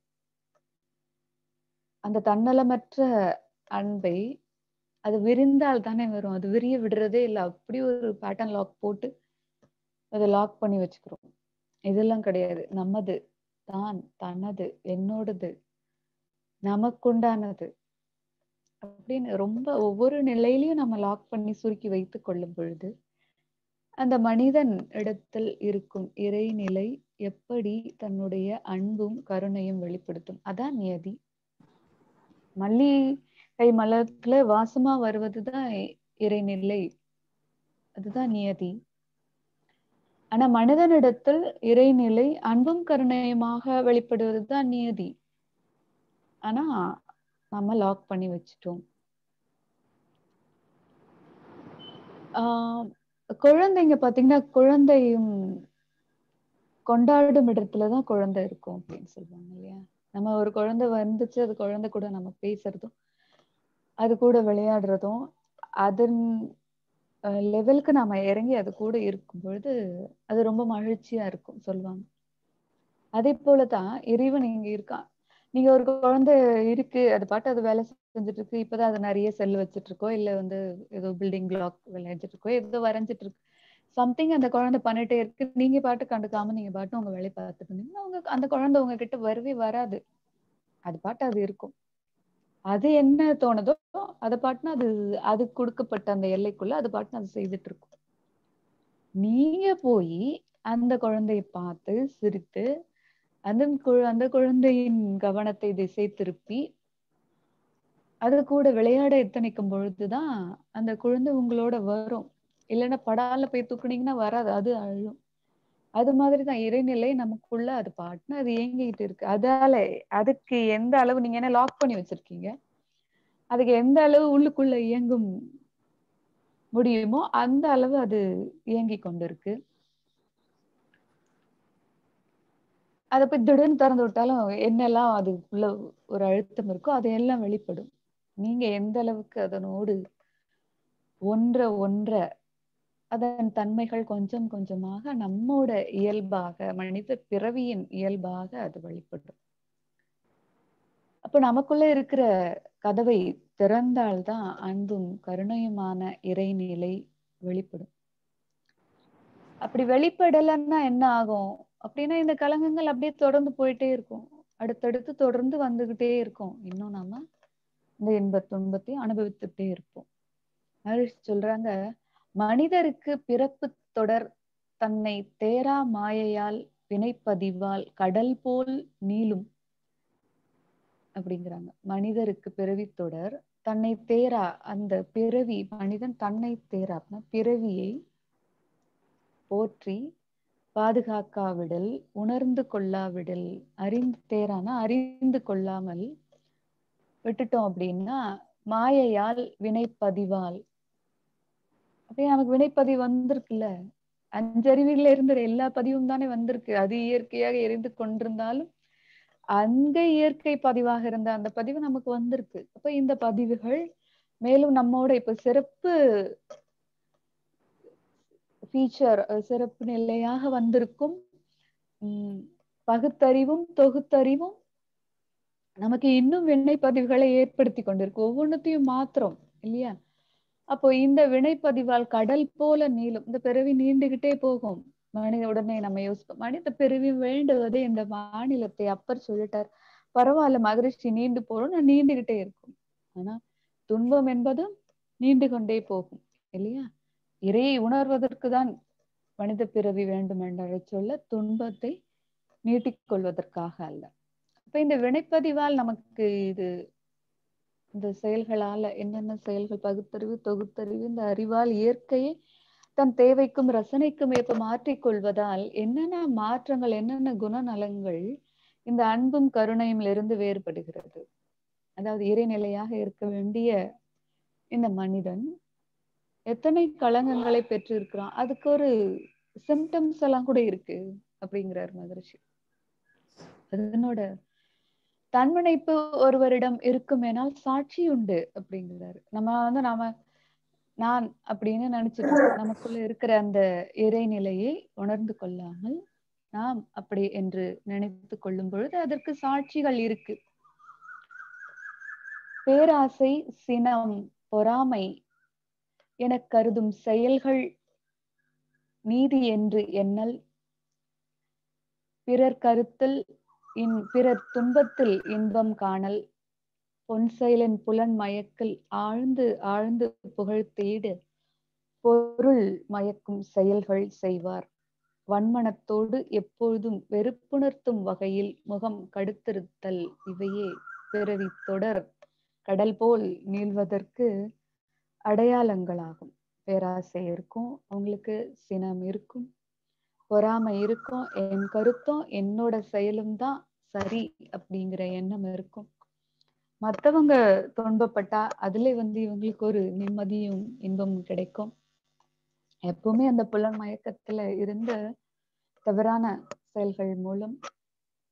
அந்த தன்னலமற்ற அன்பை அது விரிந்தால் தானே வரும் அது விரிய விடுறதே இல்லை அப்படி ஒரு பேட்டர்ன் லாக் போட்டு அதை லாக் பண்ணி வச்சுக்கிறோம் இதெல்லாம் கிடையாது நமது தான் தனது என்னோடது நமக்குண்டானது அப்படின்னு ரொம்ப ஒவ்வொரு நிலையிலையும் நம்ம லாக் பண்ணி சுருக்கி வைத்து கொள்ளும் பொழுது அந்த மனிதன் இடத்தில் இருக்கும் இறைநிலை எப்படி தன்னுடைய அன்பும் கருணையும் வெளிப்படுத்தும் அதான் நியதி மல்லிகை மலர்ல வாசமா வருவதுதான் இறைநிலை அதுதான் நியதி ஆனா மனிதனிடத்தில் இறைநிலை அன்பும் கருணையுமாக வெளிப்படுவதுதான் நியதி ஆனா நம்ம லாக் பண்ணி வச்சிட்டோம் ஆஹ் குழந்தைங்க பாத்தீங்கன்னா குழந்தையும் கொண்டாடும் இடத்துலதான் குழந்தை இருக்கும் அப்படின்னு சொல்லுவாங்க இல்லையா நம்ம ஒரு குழந்தை வந்துச்சு அது குழந்தை கூட நம்ம பேசுறதும் அது கூட விளையாடுறதும் அதன் லெவலுக்கு நாம இறங்கி அது கூட இருக்கும் பொழுது அது ரொம்ப மகிழ்ச்சியா இருக்கும் சொல்லுவாங்க அதே போலதான் இறைவன் இங்க இருக்கான் நீங்க ஒரு குழந்தை இருக்கு அது பாட்டு அது வேலை செஞ்சுட்டு இருக்கு இப்பதான் அது நிறைய செல் வச்சுட்டு இருக்கோ இல்ல வந்து ஏதோ பில்டிங் பிளாக் விளையாடிட்டு இருக்கோ ஏதோ வரைஞ்சிட்டு இருக்கு சம்திங் அந்த குழந்தை பண்ணிட்டே இருக்கு நீங்க பாட்டு கண்டுக்காம நீங்க பாட்டு உங்க வேலையை பார்த்துட்டு இருந்தீங்கன்னா அவங்க அந்த குழந்தை உங்ககிட்ட வரவே வராது அது பாட்டு அது இருக்கும் அது என்ன தோணுதோ அதை பாட்டுன்னு அது அது கொடுக்கப்பட்ட அந்த எல்லைக்குள்ள அது பாட்டுன்னு அது செய்துட்டு இருக்கும் நீங்க போய் அந்த குழந்தைய பார்த்து சிரித்து அந்த கு- அந்த குழந்தையின் கவனத்தை திசை திருப்பி அது கூட விளையாட எத்தனைக்கும் பொழுதுதான் அந்த குழந்தை உங்களோட வரும் இல்லைன்னா படால போய் தூக்குனீங்கன்னா வராது அது அழும் அது மாதிரிதான் இறைநிலை நமக்குள்ள அது பாட்டுன்னு அது இயங்கிட்டு இருக்கு அதால அதுக்கு எந்த அளவு நீங்க என்ன லாக் பண்ணி வச்சிருக்கீங்க அதுக்கு எந்த அளவு உள்ளுக்குள்ள இயங்கும் முடியுமோ அந்த அளவு அது இயங்கி கொண்டிருக்கு அதை போய் திடீர்னு திறந்து விட்டாலும் என்னெல்லாம் அதுக்குள்ள ஒரு அழுத்தம் இருக்கோ அது எல்லாம் வெளிப்படும் நீங்க எந்த அளவுக்கு அதனோடு ஒன்ற ஒன்ற அதன் தன்மைகள் கொஞ்சம் கொஞ்சமாக நம்மோட இயல்பாக மனித பிறவியின் இயல்பாக அது வெளிப்படும் அப்ப நமக்குள்ள இருக்கிற கதவை திறந்தால்தான் அன்பும் கருணையுமான இறைநிலை வெளிப்படும் அப்படி வெளிப்படலைன்னா என்ன ஆகும் அப்படின்னா இந்த கலங்கங்கள் அப்படியே தொடர்ந்து போயிட்டே இருக்கும் அடுத்தடுத்து தொடர்ந்து வந்துகிட்டே இருக்கும் இன்னும் நாம இந்த இன்ப துன்பத்தையும் அனுபவித்துட்டே இருப்போம் மகரிஷி சொல்றாங்க மனிதருக்கு பிறப்பு தொடர் தன்னை தேரா மாயையால் வினைப்பதிவால் கடல் போல் நீளும் அப்படிங்கிறாங்க மனிதருக்கு பிறவி தொடர் தன்னை தேரா அந்த பிறவி மனிதன் தன்னை தேரா அப்படின்னா பிறவியை போற்றி பாதுகாக்காவிடல் உணர்ந்து கொள்ளாவிடல் அறிந்து தேரானா அறிந்து கொள்ளாமல் விட்டுட்டோம் அப்படின்னா மாயையால் வினைப்பதிவால் அப்படியே நமக்கு வினைப்பதிவு வந்திருக்குல்ல அஞ்சறிவில இருந்த எல்லா பதிவும் தானே வந்திருக்கு அது இயற்கையாக எரிந்து கொண்டிருந்தாலும் அங்க இயற்கை பதிவாக இருந்த அந்த பதிவு நமக்கு வந்திருக்கு அப்ப இந்த பதிவுகள் மேலும் நம்மோட இப்ப சிறப்பு ஃபீச்சர் சிறப்பு நிலையாக வந்திருக்கும் உம் பகுத்தறிவும் தொகுத்தறிவும் நமக்கு இன்னும் வினை பதிவுகளை ஏற்படுத்தி கொண்டிருக்கு ஒவ்வொன்றத்தையும் மாத்திரம் இல்லையா அப்போ இந்த வினைப்பதிவால் கடல் போல நீளும் இந்த பிறவி நீண்டுகிட்டே போகும் மனித உடனே நம்ம யோசிப்போம் மனித பிறவி வேண்டுவதே இந்த மாநிலத்தை அப்பர் சொல்லிட்டார் பரவாயில்ல மகரிஷி நீண்டு போறோம் நான் நீண்டுகிட்டே இருக்கும் ஆனா துன்பம் என்பதும் நீண்டு கொண்டே போகும் இல்லையா இறையை உணர்வதற்கு தான் மனித பிறவி வேண்டும் என்று சொல்ல துன்பத்தை நீட்டிக் கொள்வதற்காக அல்ல இப்ப இந்த வினைப்பதிவால் நமக்கு இது இந்த செயல்களால என்னென்ன செயல்கள் பகுத்தறிவு தொகுத்தறிவு இந்த அறிவால் இயற்கையை தன் தேவைக்கும் ரசனைக்கும் ஏற்ப மாற்றிக் கொள்வதால் என்னென்ன மாற்றங்கள் என்னென்ன குணநலங்கள் இந்த அன்பும் கருணையும் இருந்து வேறுபடுகிறது அதாவது இறைநிலையாக இருக்க வேண்டிய இந்த மனிதன் எத்தனை களங்கங்களை பெற்றிருக்கிறான் அதுக்கு ஒரு சிம்டம்ஸ் எல்லாம் கூட இருக்கு அப்படிங்கிறார் மகரிஷி அதனோட தன்முனைப்பு ஒருவரிடம் இருக்குமேனால் சாட்சி உண்டு அப்படிங்கிறாரு நம்ம வந்து நாம நான் அப்படின்னு நினைச்சிட்டு நமக்குள்ள இருக்கிற அந்த இறைநிலையை உணர்ந்து கொள்ளாமல் நாம் அப்படி என்று நினைத்து கொள்ளும் பொழுது அதற்கு சாட்சிகள் இருக்கு பேராசை சினம் பொறாமை என கருதும் செயல்கள் நீதி என்று எண்ணல் பிறர் கருத்தில் இன் பிறர் துன்பத்தில் இன்பம் காணல் பொன் செயலின் புலன் மயக்கில் ஆழ்ந்து ஆழ்ந்து புகழ் தேடு பொருள் மயக்கும் செயல்கள் செய்வார் வன்மனத்தோடு எப்பொழுதும் வெறுப்புணர்த்தும் வகையில் முகம் கடுத்திருத்தல் இவையே பிறவி தொடர் கடல் போல் நீள்வதற்கு அடையாளங்களாகும் பேராசை இருக்கும் அவங்களுக்கு சினம் இருக்கும் பொறாமை இருக்கும் என் கருத்தும் என்னோட செயலும் தான் சரி அப்படிங்கிற எண்ணம் இருக்கும் மத்தவங்க துன்பப்பட்டா அதுல வந்து இவங்களுக்கு ஒரு நிம்மதியும் இன்பமும் கிடைக்கும் எப்பவுமே அந்த புலன் மயக்கத்துல இருந்த தவறான செயல்கள் மூலம்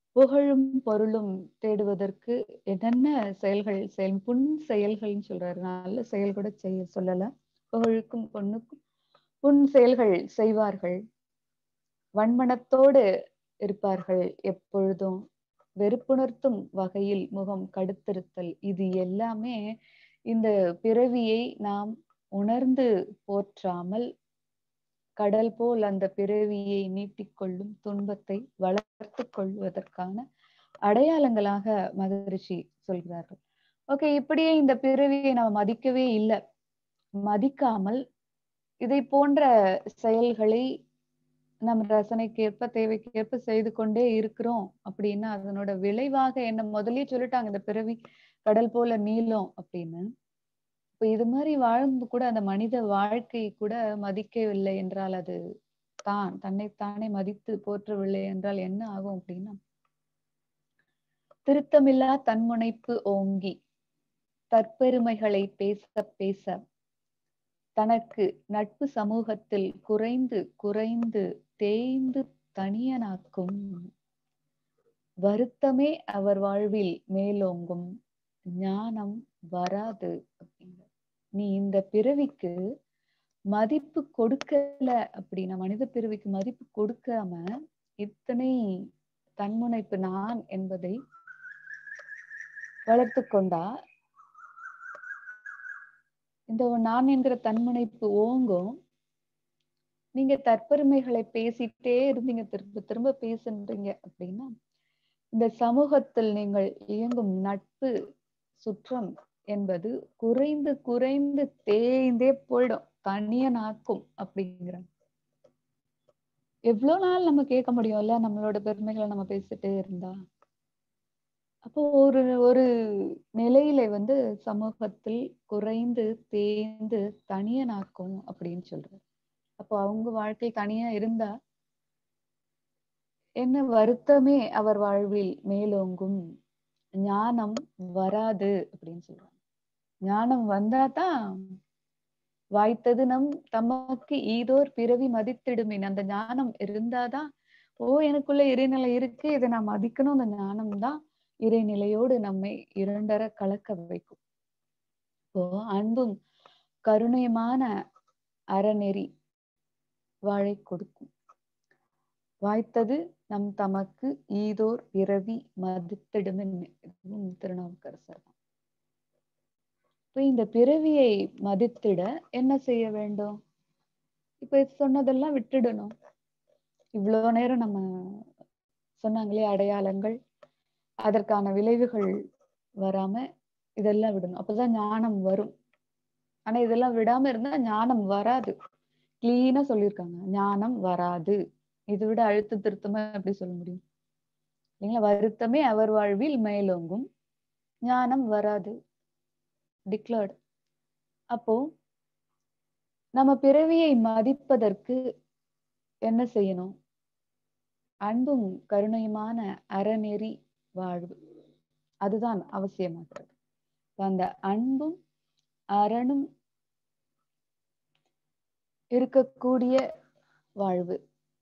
புகழும் பொருளும் தேடுவதற்கு என்னென்ன செயல்கள் செயல் புண் செயல்கள்னு சொல்றாரு நல்ல செயல் கூட செய்ய சொல்லல புகழுக்கும் பொண்ணுக்கும் புண் செயல்கள் செய்வார்கள் வன்மனத்தோடு இருப்பார்கள் எப்பொழுதும் வெறுப்புணர்த்தும் வகையில் முகம் கடுத்திருத்தல் இது எல்லாமே இந்த பிறவியை நாம் உணர்ந்து போற்றாமல் கடல் போல் அந்த பிறவியை நீட்டிக்கொள்ளும் துன்பத்தை வளர்த்து கொள்வதற்கான அடையாளங்களாக மகரிஷி சொல்கிறார்கள் ஓகே இப்படியே இந்த பிறவியை நம்ம மதிக்கவே இல்லை மதிக்காமல் இதை போன்ற செயல்களை நம் ரசனைக்கேற்ப தேவைக்கேற்ப செய்து கொண்டே இருக்கிறோம் அப்படின்னா அதனோட விளைவாக என்ன முதல்லயே சொல்லிட்டாங்க இந்த பிறவி கடல் போல நீளம் அப்படின்னு இப்ப இது மாதிரி வாழ்ந்து கூட அந்த மனித வாழ்க்கை கூட மதிக்கவில்லை என்றால் அது தான் தன்னைத்தானே மதித்து போற்றவில்லை என்றால் என்ன ஆகும் அப்படின்னா திருத்தமில்லா தன்முனைப்பு ஓங்கி தற்பெருமைகளை பேச பேச தனக்கு நட்பு சமூகத்தில் குறைந்து குறைந்து தேய்ந்து தனியனாக்கும் வருத்தமே அவர் வாழ்வில் மேலோங்கும் ஞானம் வராது அப்படிங்கிற நீ இந்த பிறவிக்கு மதிப்பு கொடுக்கல அப்படின்னா மனித பிறவிக்கு மதிப்பு கொடுக்காம இத்தனை தன்முனைப்பு நான் என்பதை வளர்த்து கொண்டா இந்த நான் என்கிற தன்முனைப்பு ஓங்கும் நீங்க தற்பெருமைகளை பேசிட்டே இருந்தீங்க திரும்ப திரும்ப பேசுன்றீங்க அப்படின்னா இந்த சமூகத்தில் நீங்கள் இயங்கும் நட்பு சுற்றம் என்பது குறைந்து குறைந்து தேய்ந்தே போயிடும் தனியனாக்கும் அப்படிங்கிறாங்க எவ்வளவு நாள் நம்ம கேட்க முடியும்ல நம்மளோட பெருமைகளை நம்ம பேசிட்டே இருந்தா அப்போ ஒரு ஒரு நிலையில வந்து சமூகத்தில் குறைந்து தேய்ந்து தனியனாக்கும் அப்படின்னு சொல்றாரு அப்போ அவங்க வாழ்க்கை தனியா இருந்தா என்ன வருத்தமே அவர் வாழ்வில் மேலோங்கும் ஞானம் வராது அப்படின்னு சொல்றாங்க ஞானம் வந்தாதான் வாய்த்தது நம் தமக்கு ஈதோர் பிறவி மதித்திடுமேன் அந்த ஞானம் இருந்தாதான் ஓ எனக்குள்ள இறைநிலை இருக்கு இதை நான் மதிக்கணும் அந்த ஞானம் தான் இறைநிலையோடு நம்மை இரண்டர கலக்க வைக்கும் இப்போ அன்பும் கருணையுமான அறநெறி வாழை கொடுக்கும் வாய்த்தது நம் தமக்கு ஈதோர் பிறவி மதித்திடுமென் இதுவும் திருநாவுக்கரசர் தான் இப்ப இந்த பிறவியை மதித்திட என்ன செய்ய வேண்டும் இப்ப சொன்னதெல்லாம் விட்டுடணும் இவ்வளவு நேரம் நம்ம சொன்னாங்களே அடையாளங்கள் அதற்கான விளைவுகள் வராம இதெல்லாம் விடணும் அப்பதான் ஞானம் வரும் ஆனா இதெல்லாம் விடாம இருந்தா ஞானம் வராது கிளீனா சொல்லியிருக்காங்க ஞானம் வராது இதை விட அழுத்த திருத்தமா எப்படி சொல்ல முடியும் இல்லைங்களா வருத்தமே அவர் வாழ்வில் மேலோங்கும் ஞானம் வராது டிக்ளர்டு அப்போ நம்ம பிறவியை மதிப்பதற்கு என்ன செய்யணும் அன்பும் கருணையுமான அறநெறி வாழ்வு அதுதான் அவசியமாகிறது அந்த அன்பும் அரணும் இருக்கக்கூடிய வாழ்வு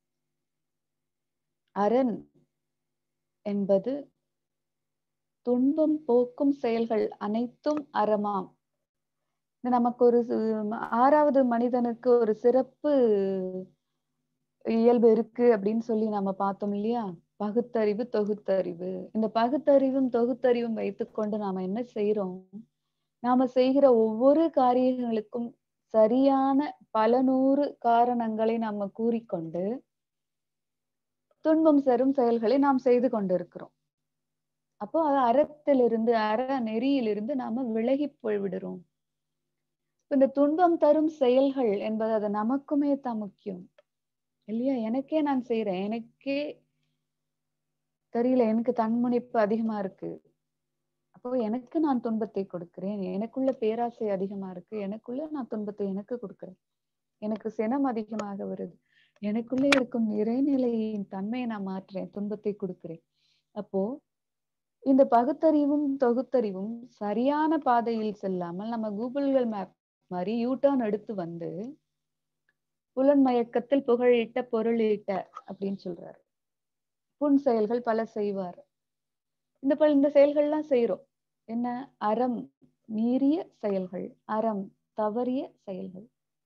அரண் என்பது துன்பம் போக்கும் செயல்கள் அனைத்தும் அறமாம் நமக்கு ஒரு ஆறாவது மனிதனுக்கு ஒரு சிறப்பு இயல்பு இருக்கு அப்படின்னு சொல்லி நம்ம பார்த்தோம் இல்லையா பகுத்தறிவு தொகுத்தறிவு இந்த பகுத்தறிவும் தொகுத்தறிவும் வைத்துக்கொண்டு நாம என்ன செய்யறோம் நாம செய்கிற ஒவ்வொரு காரியங்களுக்கும் சரியான பல நூறு காரணங்களை நாம கூறிக்கொண்டு துன்பம் சரும் செயல்களை நாம் செய்து கொண்டிருக்கிறோம் அப்போ அது அறத்திலிருந்து அற நெறியிலிருந்து நாம விலகி போய்விடுறோம் இந்த துன்பம் தரும் செயல்கள் என்பது அது நமக்குமே தான் முக்கியம் இல்லையா எனக்கே நான் செய்யறேன் எனக்கே தெரியல எனக்கு தன்முனைப்பு அதிகமா இருக்கு அப்போ எனக்கு நான் துன்பத்தை கொடுக்கிறேன் எனக்குள்ள பேராசை அதிகமா இருக்கு எனக்குள்ள நான் துன்பத்தை எனக்கு கொடுக்கிறேன் எனக்கு சினம் அதிகமாக வருது எனக்குள்ளே இருக்கும் இறைநிலையின் தன்மையை நான் மாற்றுறேன் துன்பத்தை கொடுக்கிறேன் அப்போ இந்த பகுத்தறிவும் தொகுத்தறிவும் சரியான பாதையில் செல்லாமல் நம்ம கூகுள்கள் மேப் மாதிரி யூட்டர்ன் எடுத்து வந்து புலன் மயக்கத்தில் புகழிட்ட பொருளிட்ட அப்படின்னு சொல்றாரு புன் செயல்கள் பல செய்வார் இந்த பல இந்த செயல்கள்லாம் செய்றோம் என்ன அறம் மீறிய செயல்கள் அறம் தவறிய செயல்கள்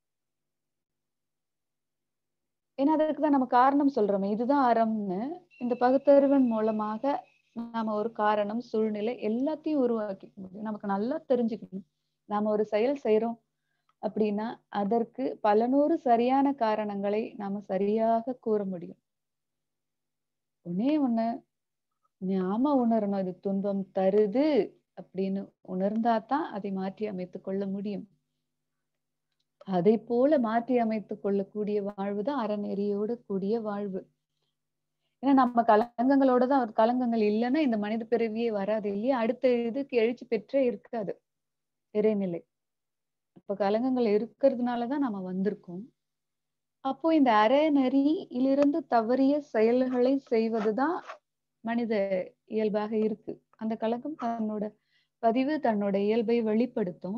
ஏன்னா அதுக்கு தான் நம்ம காரணம் சொல்றோமே இதுதான் அறம்னு இந்த பகுத்தறிவின் மூலமாக நாம ஒரு காரணம் சூழ்நிலை எல்லாத்தையும் உருவாக்கிக்க முடியும் நமக்கு நல்லா தெரிஞ்சுக்கணும் நாம ஒரு செயல் செய்யறோம் அப்படின்னா அதற்கு பல நூறு சரியான காரணங்களை நாம சரியாக கூற முடியும் ஒன்னே ஒண்ணு நாம உணரணும் இது துன்பம் தருது அப்படின்னு உணர்ந்தாதான் அதை மாற்றி அமைத்துக் கொள்ள முடியும் அதை போல மாற்றி அமைத்துக் கொள்ளக்கூடிய வாழ்வு தான் அறநெறியோடு கூடிய வாழ்வு ஏன்னா நம்ம கலங்கங்களோட தான் ஒரு கலங்கங்கள் இல்லைன்னா இந்த மனித பிறவியே வராது இல்லையா அடுத்த இதுக்கு எழுச்சி பெற்றே இருக்காது இறைநிலை அப்ப கலங்கங்கள் இருக்கிறதுனாலதான் நம்ம வந்திருக்கோம் அப்போ இந்த அறநெறியிலிருந்து தவறிய செயல்களை செய்வதுதான் மனித இயல்பாக இருக்கு அந்த கலகம் தன்னோட பதிவு தன்னோட இயல்பை வெளிப்படுத்தும்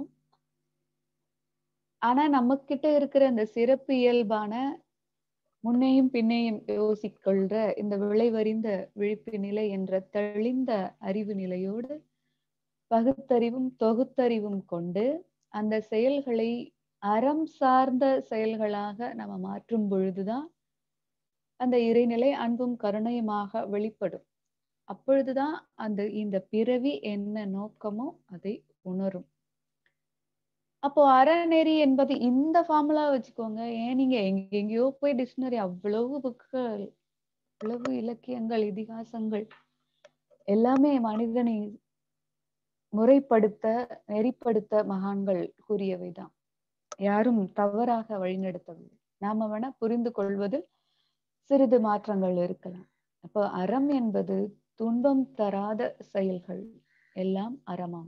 ஆனா நம்ம கிட்ட இருக்கிற அந்த சிறப்பு இயல்பான முன்னையும் பின்னையும் யோசிக்கொள்ற இந்த விளைவறிந்த விழிப்பு நிலை என்ற தெளிந்த அறிவு நிலையோடு பகுத்தறிவும் தொகுத்தறிவும் கொண்டு அந்த செயல்களை அறம் சார்ந்த செயல்களாக நம்ம மாற்றும் பொழுதுதான் அந்த இறைநிலை அன்பும் கருணையுமாக வெளிப்படும் அப்பொழுதுதான் அந்த இந்த பிறவி என்ன நோக்கமோ அதை உணரும் அப்போ அறநெறி என்பது இந்த ஃபார்முலா வச்சுக்கோங்க ஏன் நீங்க எங்க எங்கேயோ போய் டிக்ஷனரி அவ்வளவு புக்குகள் அவ்வளவு இலக்கியங்கள் இதிகாசங்கள் எல்லாமே மனிதனை முறைப்படுத்த நெறிப்படுத்த மகான்கள் கூறியவைதான் யாரும் தவறாக வழிநடத்தவில்லை நாம வேணா புரிந்து கொள்வதில் சிறிது மாற்றங்கள் இருக்கலாம் அப்போ அறம் என்பது துன்பம் தராத செயல்கள் எல்லாம் அறமாம்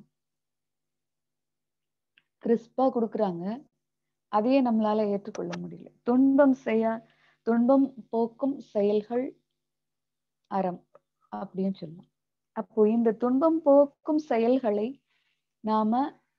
கிறிஸ்பா கொடுக்குறாங்க அதையே நம்மளால ஏற்றுக்கொள்ள முடியல துன்பம் செய்ய துன்பம் போக்கும் செயல்கள் அறம் அப்படின்னு சொல்லலாம் அப்போ இந்த துன்பம் போக்கும் செயல்களை நாம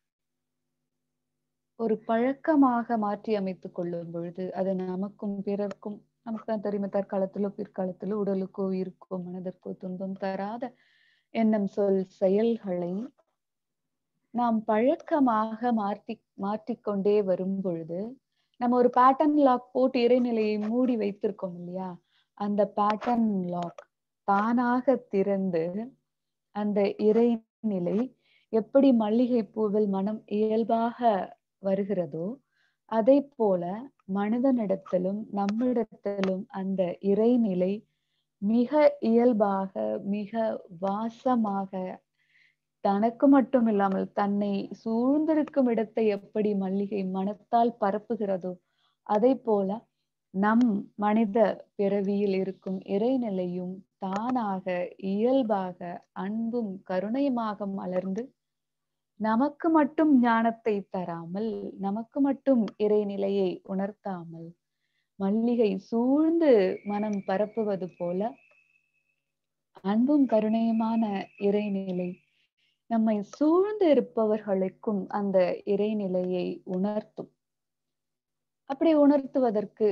ஒரு பழக்கமாக மாற்றி அமைத்துக் கொள்ளும் பொழுது அது நமக்கும் பிறர்க்கும் நமக்கு தான் தெரியுமா தற்காலத்திலோ பிற்காலத்திலோ உடலுக்கோ உயிருக்கோ மனதிற்கோ துன்பம் தராத எண்ணம் சொல் செயல்களை நாம் பழக்கமாக மாற்றி மாற்றிக்கொண்டே வரும் பொழுது நம்ம ஒரு பேட்டர்ன் லாக் போட்டு இறைநிலையை மூடி வைத்திருக்கோம் இல்லையா அந்த பேட்டர்ன் லாக் தானாக திறந்து அந்த இறைநிலை எப்படி மல்லிகை பூவில் மனம் இயல்பாக வருகிறதோ அதை போல மனிதனிடத்திலும் நம்மிடத்திலும் அந்த இறைநிலை மிக இயல்பாக மிக வாசமாக தனக்கு மட்டும் இல்லாமல் தன்னை சூழ்ந்திருக்கும் இடத்தை எப்படி மல்லிகை மனத்தால் பரப்புகிறதோ அதை போல நம் மனித பிறவியில் இருக்கும் இறைநிலையும் தானாக இயல்பாக அன்பும் கருணையுமாக மலர்ந்து நமக்கு மட்டும் ஞானத்தை தராமல் நமக்கு மட்டும் இறைநிலையை உணர்த்தாமல் மல்லிகை சூழ்ந்து மனம் பரப்புவது போல அன்பும் கருணையுமான இறைநிலை நம்மை சூழ்ந்து இருப்பவர்களுக்கும் அந்த இறைநிலையை உணர்த்தும் அப்படி உணர்த்துவதற்கு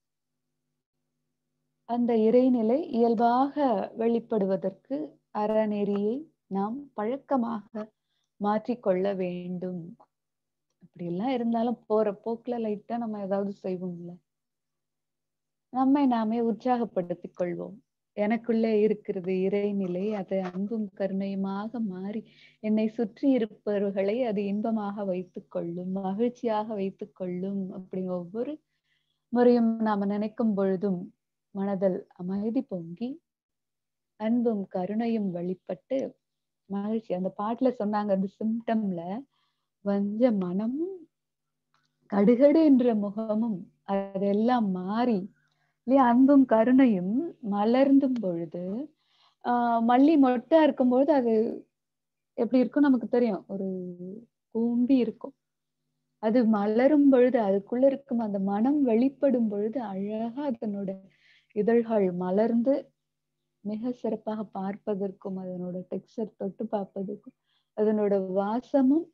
அந்த இறைநிலை இயல்பாக வெளிப்படுவதற்கு அறநெறியை நாம் பழக்கமாக மாற்றிக்கொள்ள வேண்டும் அப்படி எல்லாம் இருந்தாலும் போற போக்குல லைட்டா நம்ம ஏதாவது செய்வோம்ல நம்மை நாமே உற்சாகப்படுத்திக் கொள்வோம் எனக்குள்ளே இருக்கிறது இறைநிலை அது அன்பும் கருணையுமாக மாறி என்னை சுற்றி இருப்பவர்களை அது இன்பமாக வைத்துக் கொள்ளும் மகிழ்ச்சியாக வைத்துக் கொள்ளும் அப்படி ஒவ்வொரு முறையும் நாம நினைக்கும் பொழுதும் மனதில் அமைதி பொங்கி அன்பும் கருணையும் வெளிப்பட்டு மகிழ்ச்சி அந்த பாட்டுல சொன்னாங்க அந்த சிம்டம்ல வஞ்ச மனமும் கடுகடு என்ற முகமும் அதெல்லாம் மாறி இல்லையா அன்பும் கருணையும் மலர்ந்தும் பொழுது ஆஹ் மல்லி மொட்டா இருக்கும்பொழுது அது எப்படி இருக்கும் நமக்கு தெரியும் ஒரு கூம்பி இருக்கும் அது மலரும் பொழுது அதுக்குள்ள இருக்கும் அந்த மனம் வெளிப்படும் பொழுது அழகா அதனோட இதழ்கள் மலர்ந்து மிக சிறப்பாக பார்ப்பதற்கும் அதனோட டெக்ஸ்டர் தொட்டு பார்ப்பதற்கும் அதனோட வாசமும்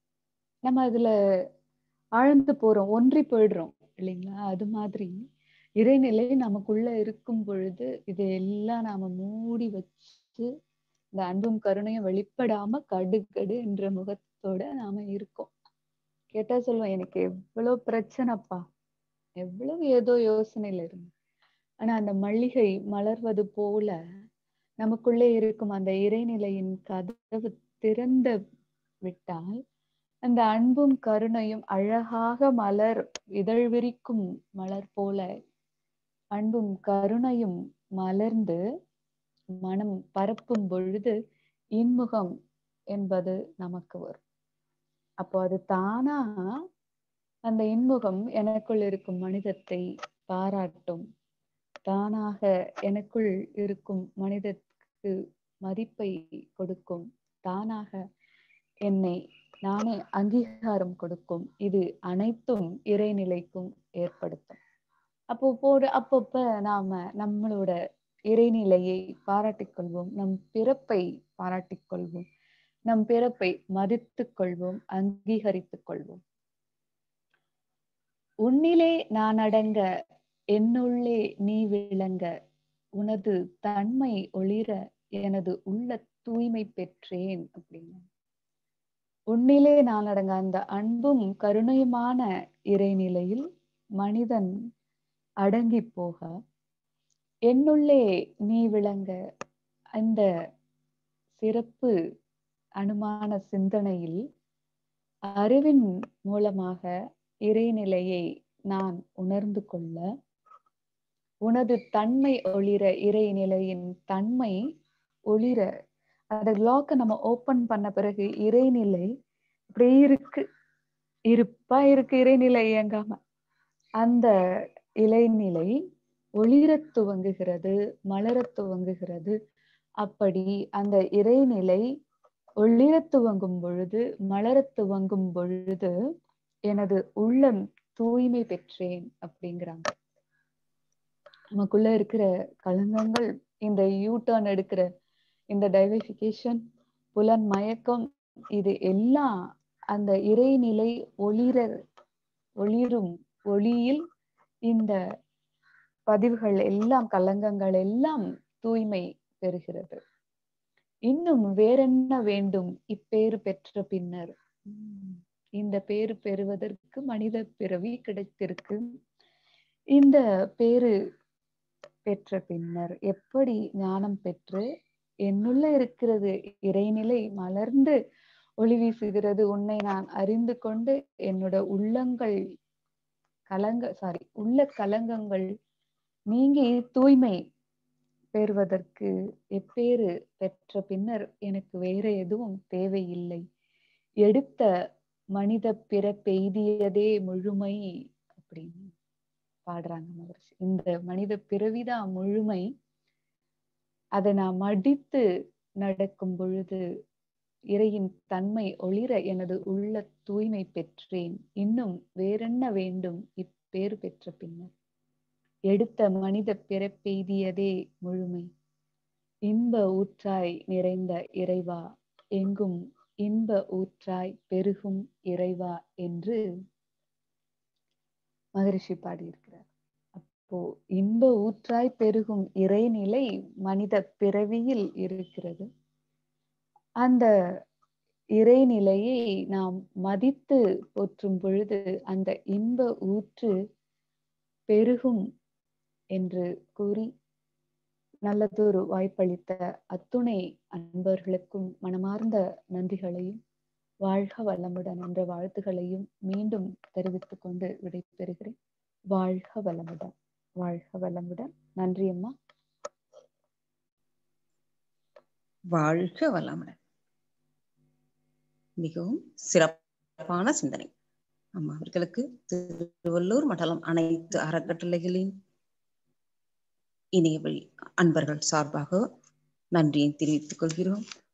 நம்ம அதுல ஆழ்ந்து போறோம் ஒன்றி போயிடுறோம் இல்லைங்களா அது மாதிரி இறைநிலை நமக்குள்ள இருக்கும் பொழுது இதையெல்லாம் நாம மூடி வச்சு இந்த அன்பும் கருணையும் வெளிப்படாம கடுகடு என்ற முகத்தோட நாம இருக்கோம் கேட்டா சொல்லுவேன் எனக்கு எவ்வளவு பிரச்சனைப்பா எவ்வளவு ஏதோ யோசனையில இருந்து ஆனா அந்த மல்லிகை மலர்வது போல நமக்குள்ளே இருக்கும் அந்த இறைநிலையின் கதவு திறந்த விட்டால் அந்த அன்பும் கருணையும் அழகாக மலர் இதழ் விரிக்கும் மலர் போல அன்பும் கருணையும் மலர்ந்து மனம் பரப்பும் பொழுது இன்முகம் என்பது நமக்கு வரும் அப்போ அது தானா அந்த இன்முகம் எனக்குள் இருக்கும் மனிதத்தை பாராட்டும் தானாக எனக்குள் இருக்கும் மனிதத்துக்கு மதிப்பை கொடுக்கும் தானாக என்னை நானே அங்கீகாரம் கொடுக்கும் இது அனைத்தும் இறைநிலைக்கும் ஏற்படுத்தும் அப்போ போட அப்பப்ப நாம நம்மளோட இறைநிலையை பாராட்டிக் கொள்வோம் நம் பிறப்பை பாராட்டிக் கொள்வோம் நம் பிறப்பை மதித்துக் கொள்வோம் அங்கீகரித்துக் கொள்வோம் உன்னிலே நான் அடங்க என்னுள்ளே நீ விளங்க உனது தன்மை ஒளிர எனது உள்ள தூய்மை பெற்றேன் அப்படின்னு உன்னிலே நான் அடங்க அந்த அன்பும் கருணையுமான இறைநிலையில் மனிதன் அடங்கி போக என்னுள்ளே நீ விளங்க அந்த சிறப்பு அனுமான சிந்தனையில் அறிவின் மூலமாக இறைநிலையை நான் உணர்ந்து கொள்ள உனது தன்மை ஒளிர இறைநிலையின் தன்மை ஒளிர அந்த லாக்க நம்ம ஓபன் பண்ண பிறகு இறைநிலை அப்படியே இருக்கு இருப்பா இருக்கு இறைநிலை இயங்காம அந்த இலைநிலை ஒளிரத் துவங்குகிறது மலரத் துவங்குகிறது அப்படி அந்த இறைநிலை ஒளிரத் துவங்கும் பொழுது மலரத் துவங்கும் பொழுது எனது உள்ளம் தூய்மை பெற்றேன் அப்படிங்கிறாங்க நமக்குள்ள இருக்கிற களங்கங்கள் இந்த யூ டர்ன் எடுக்கிற இந்த டைவர்பிகேஷன் புலன் மயக்கம் இது எல்லாம் அந்த இறைநிலை ஒளிர ஒளிரும் ஒளியில் இந்த பதிவுகள் எல்லாம் கலங்கங்கள் எல்லாம் தூய்மை பெறுகிறது இன்னும் வேறென்ன வேண்டும் இப்பேறு பெற்ற பின்னர் இந்த பேரு பெறுவதற்கு மனித பிறவி கிடைத்திருக்கு இந்த பேரு பெற்ற பின்னர் எப்படி ஞானம் பெற்று என்னுள்ள இருக்கிறது இறைநிலை மலர்ந்து ஒளி வீசுகிறது உன்னை நான் அறிந்து கொண்டு என்னோட உள்ளங்கள் கலங்க சாரி உள்ள கலங்கங்கள் நீங்கி தூய்மை பெறுவதற்கு எப்பேறு பெற்ற பின்னர் எனக்கு வேற எதுவும் தேவையில்லை எடுத்த மனித பிறப்பெய்தியதே முழுமை அப்படின்னு பாடுறாங்க மகர்ஷி இந்த மனித பிறவிதான் முழுமை அதை நான் மடித்து நடக்கும் பொழுது இறையின் தன்மை ஒளிர எனது உள்ள தூய்மை பெற்றேன் இன்னும் வேறென்ன வேண்டும் இப்பேறு பெற்ற பின்னர் எடுத்த மனித பிறப்பெய்தியதே முழுமை இன்ப ஊற்றாய் நிறைந்த இறைவா எங்கும் இன்ப ஊற்றாய் பெருகும் இறைவா என்று மகரிஷி பாடியிருக்கிறார் அப்போ இன்ப ஊற்றாய் பெருகும் இறைநிலை மனித பிறவியில் இருக்கிறது அந்த இறைநிலையை நாம் மதித்து போற்றும் பொழுது அந்த இன்ப ஊற்று பெருகும் என்று கூறி நல்லதொரு வாய்ப்பளித்த அத்துணை அன்பர்களுக்கும் மனமார்ந்த நன்றிகளையும் வாழ்க வளமுடன் என்ற வாழ்த்துகளையும் மீண்டும் தெரிவித்துக் கொண்டு விடைபெறுகிறேன் வாழ்க வளமுடன் வாழ்க வளமுடன் நன்றி அம்மா வாழ்க வளமுடன் மிகவும் சிறப்பான சிந்தனை அம்மா அவர்களுக்கு திருவள்ளூர் மண்டலம் அனைத்து அறக்கட்டளைகளின் இணையவழி அன்பர்கள் சார்பாக நன்றியை தெரிவித்துக் கொள்கிறோம்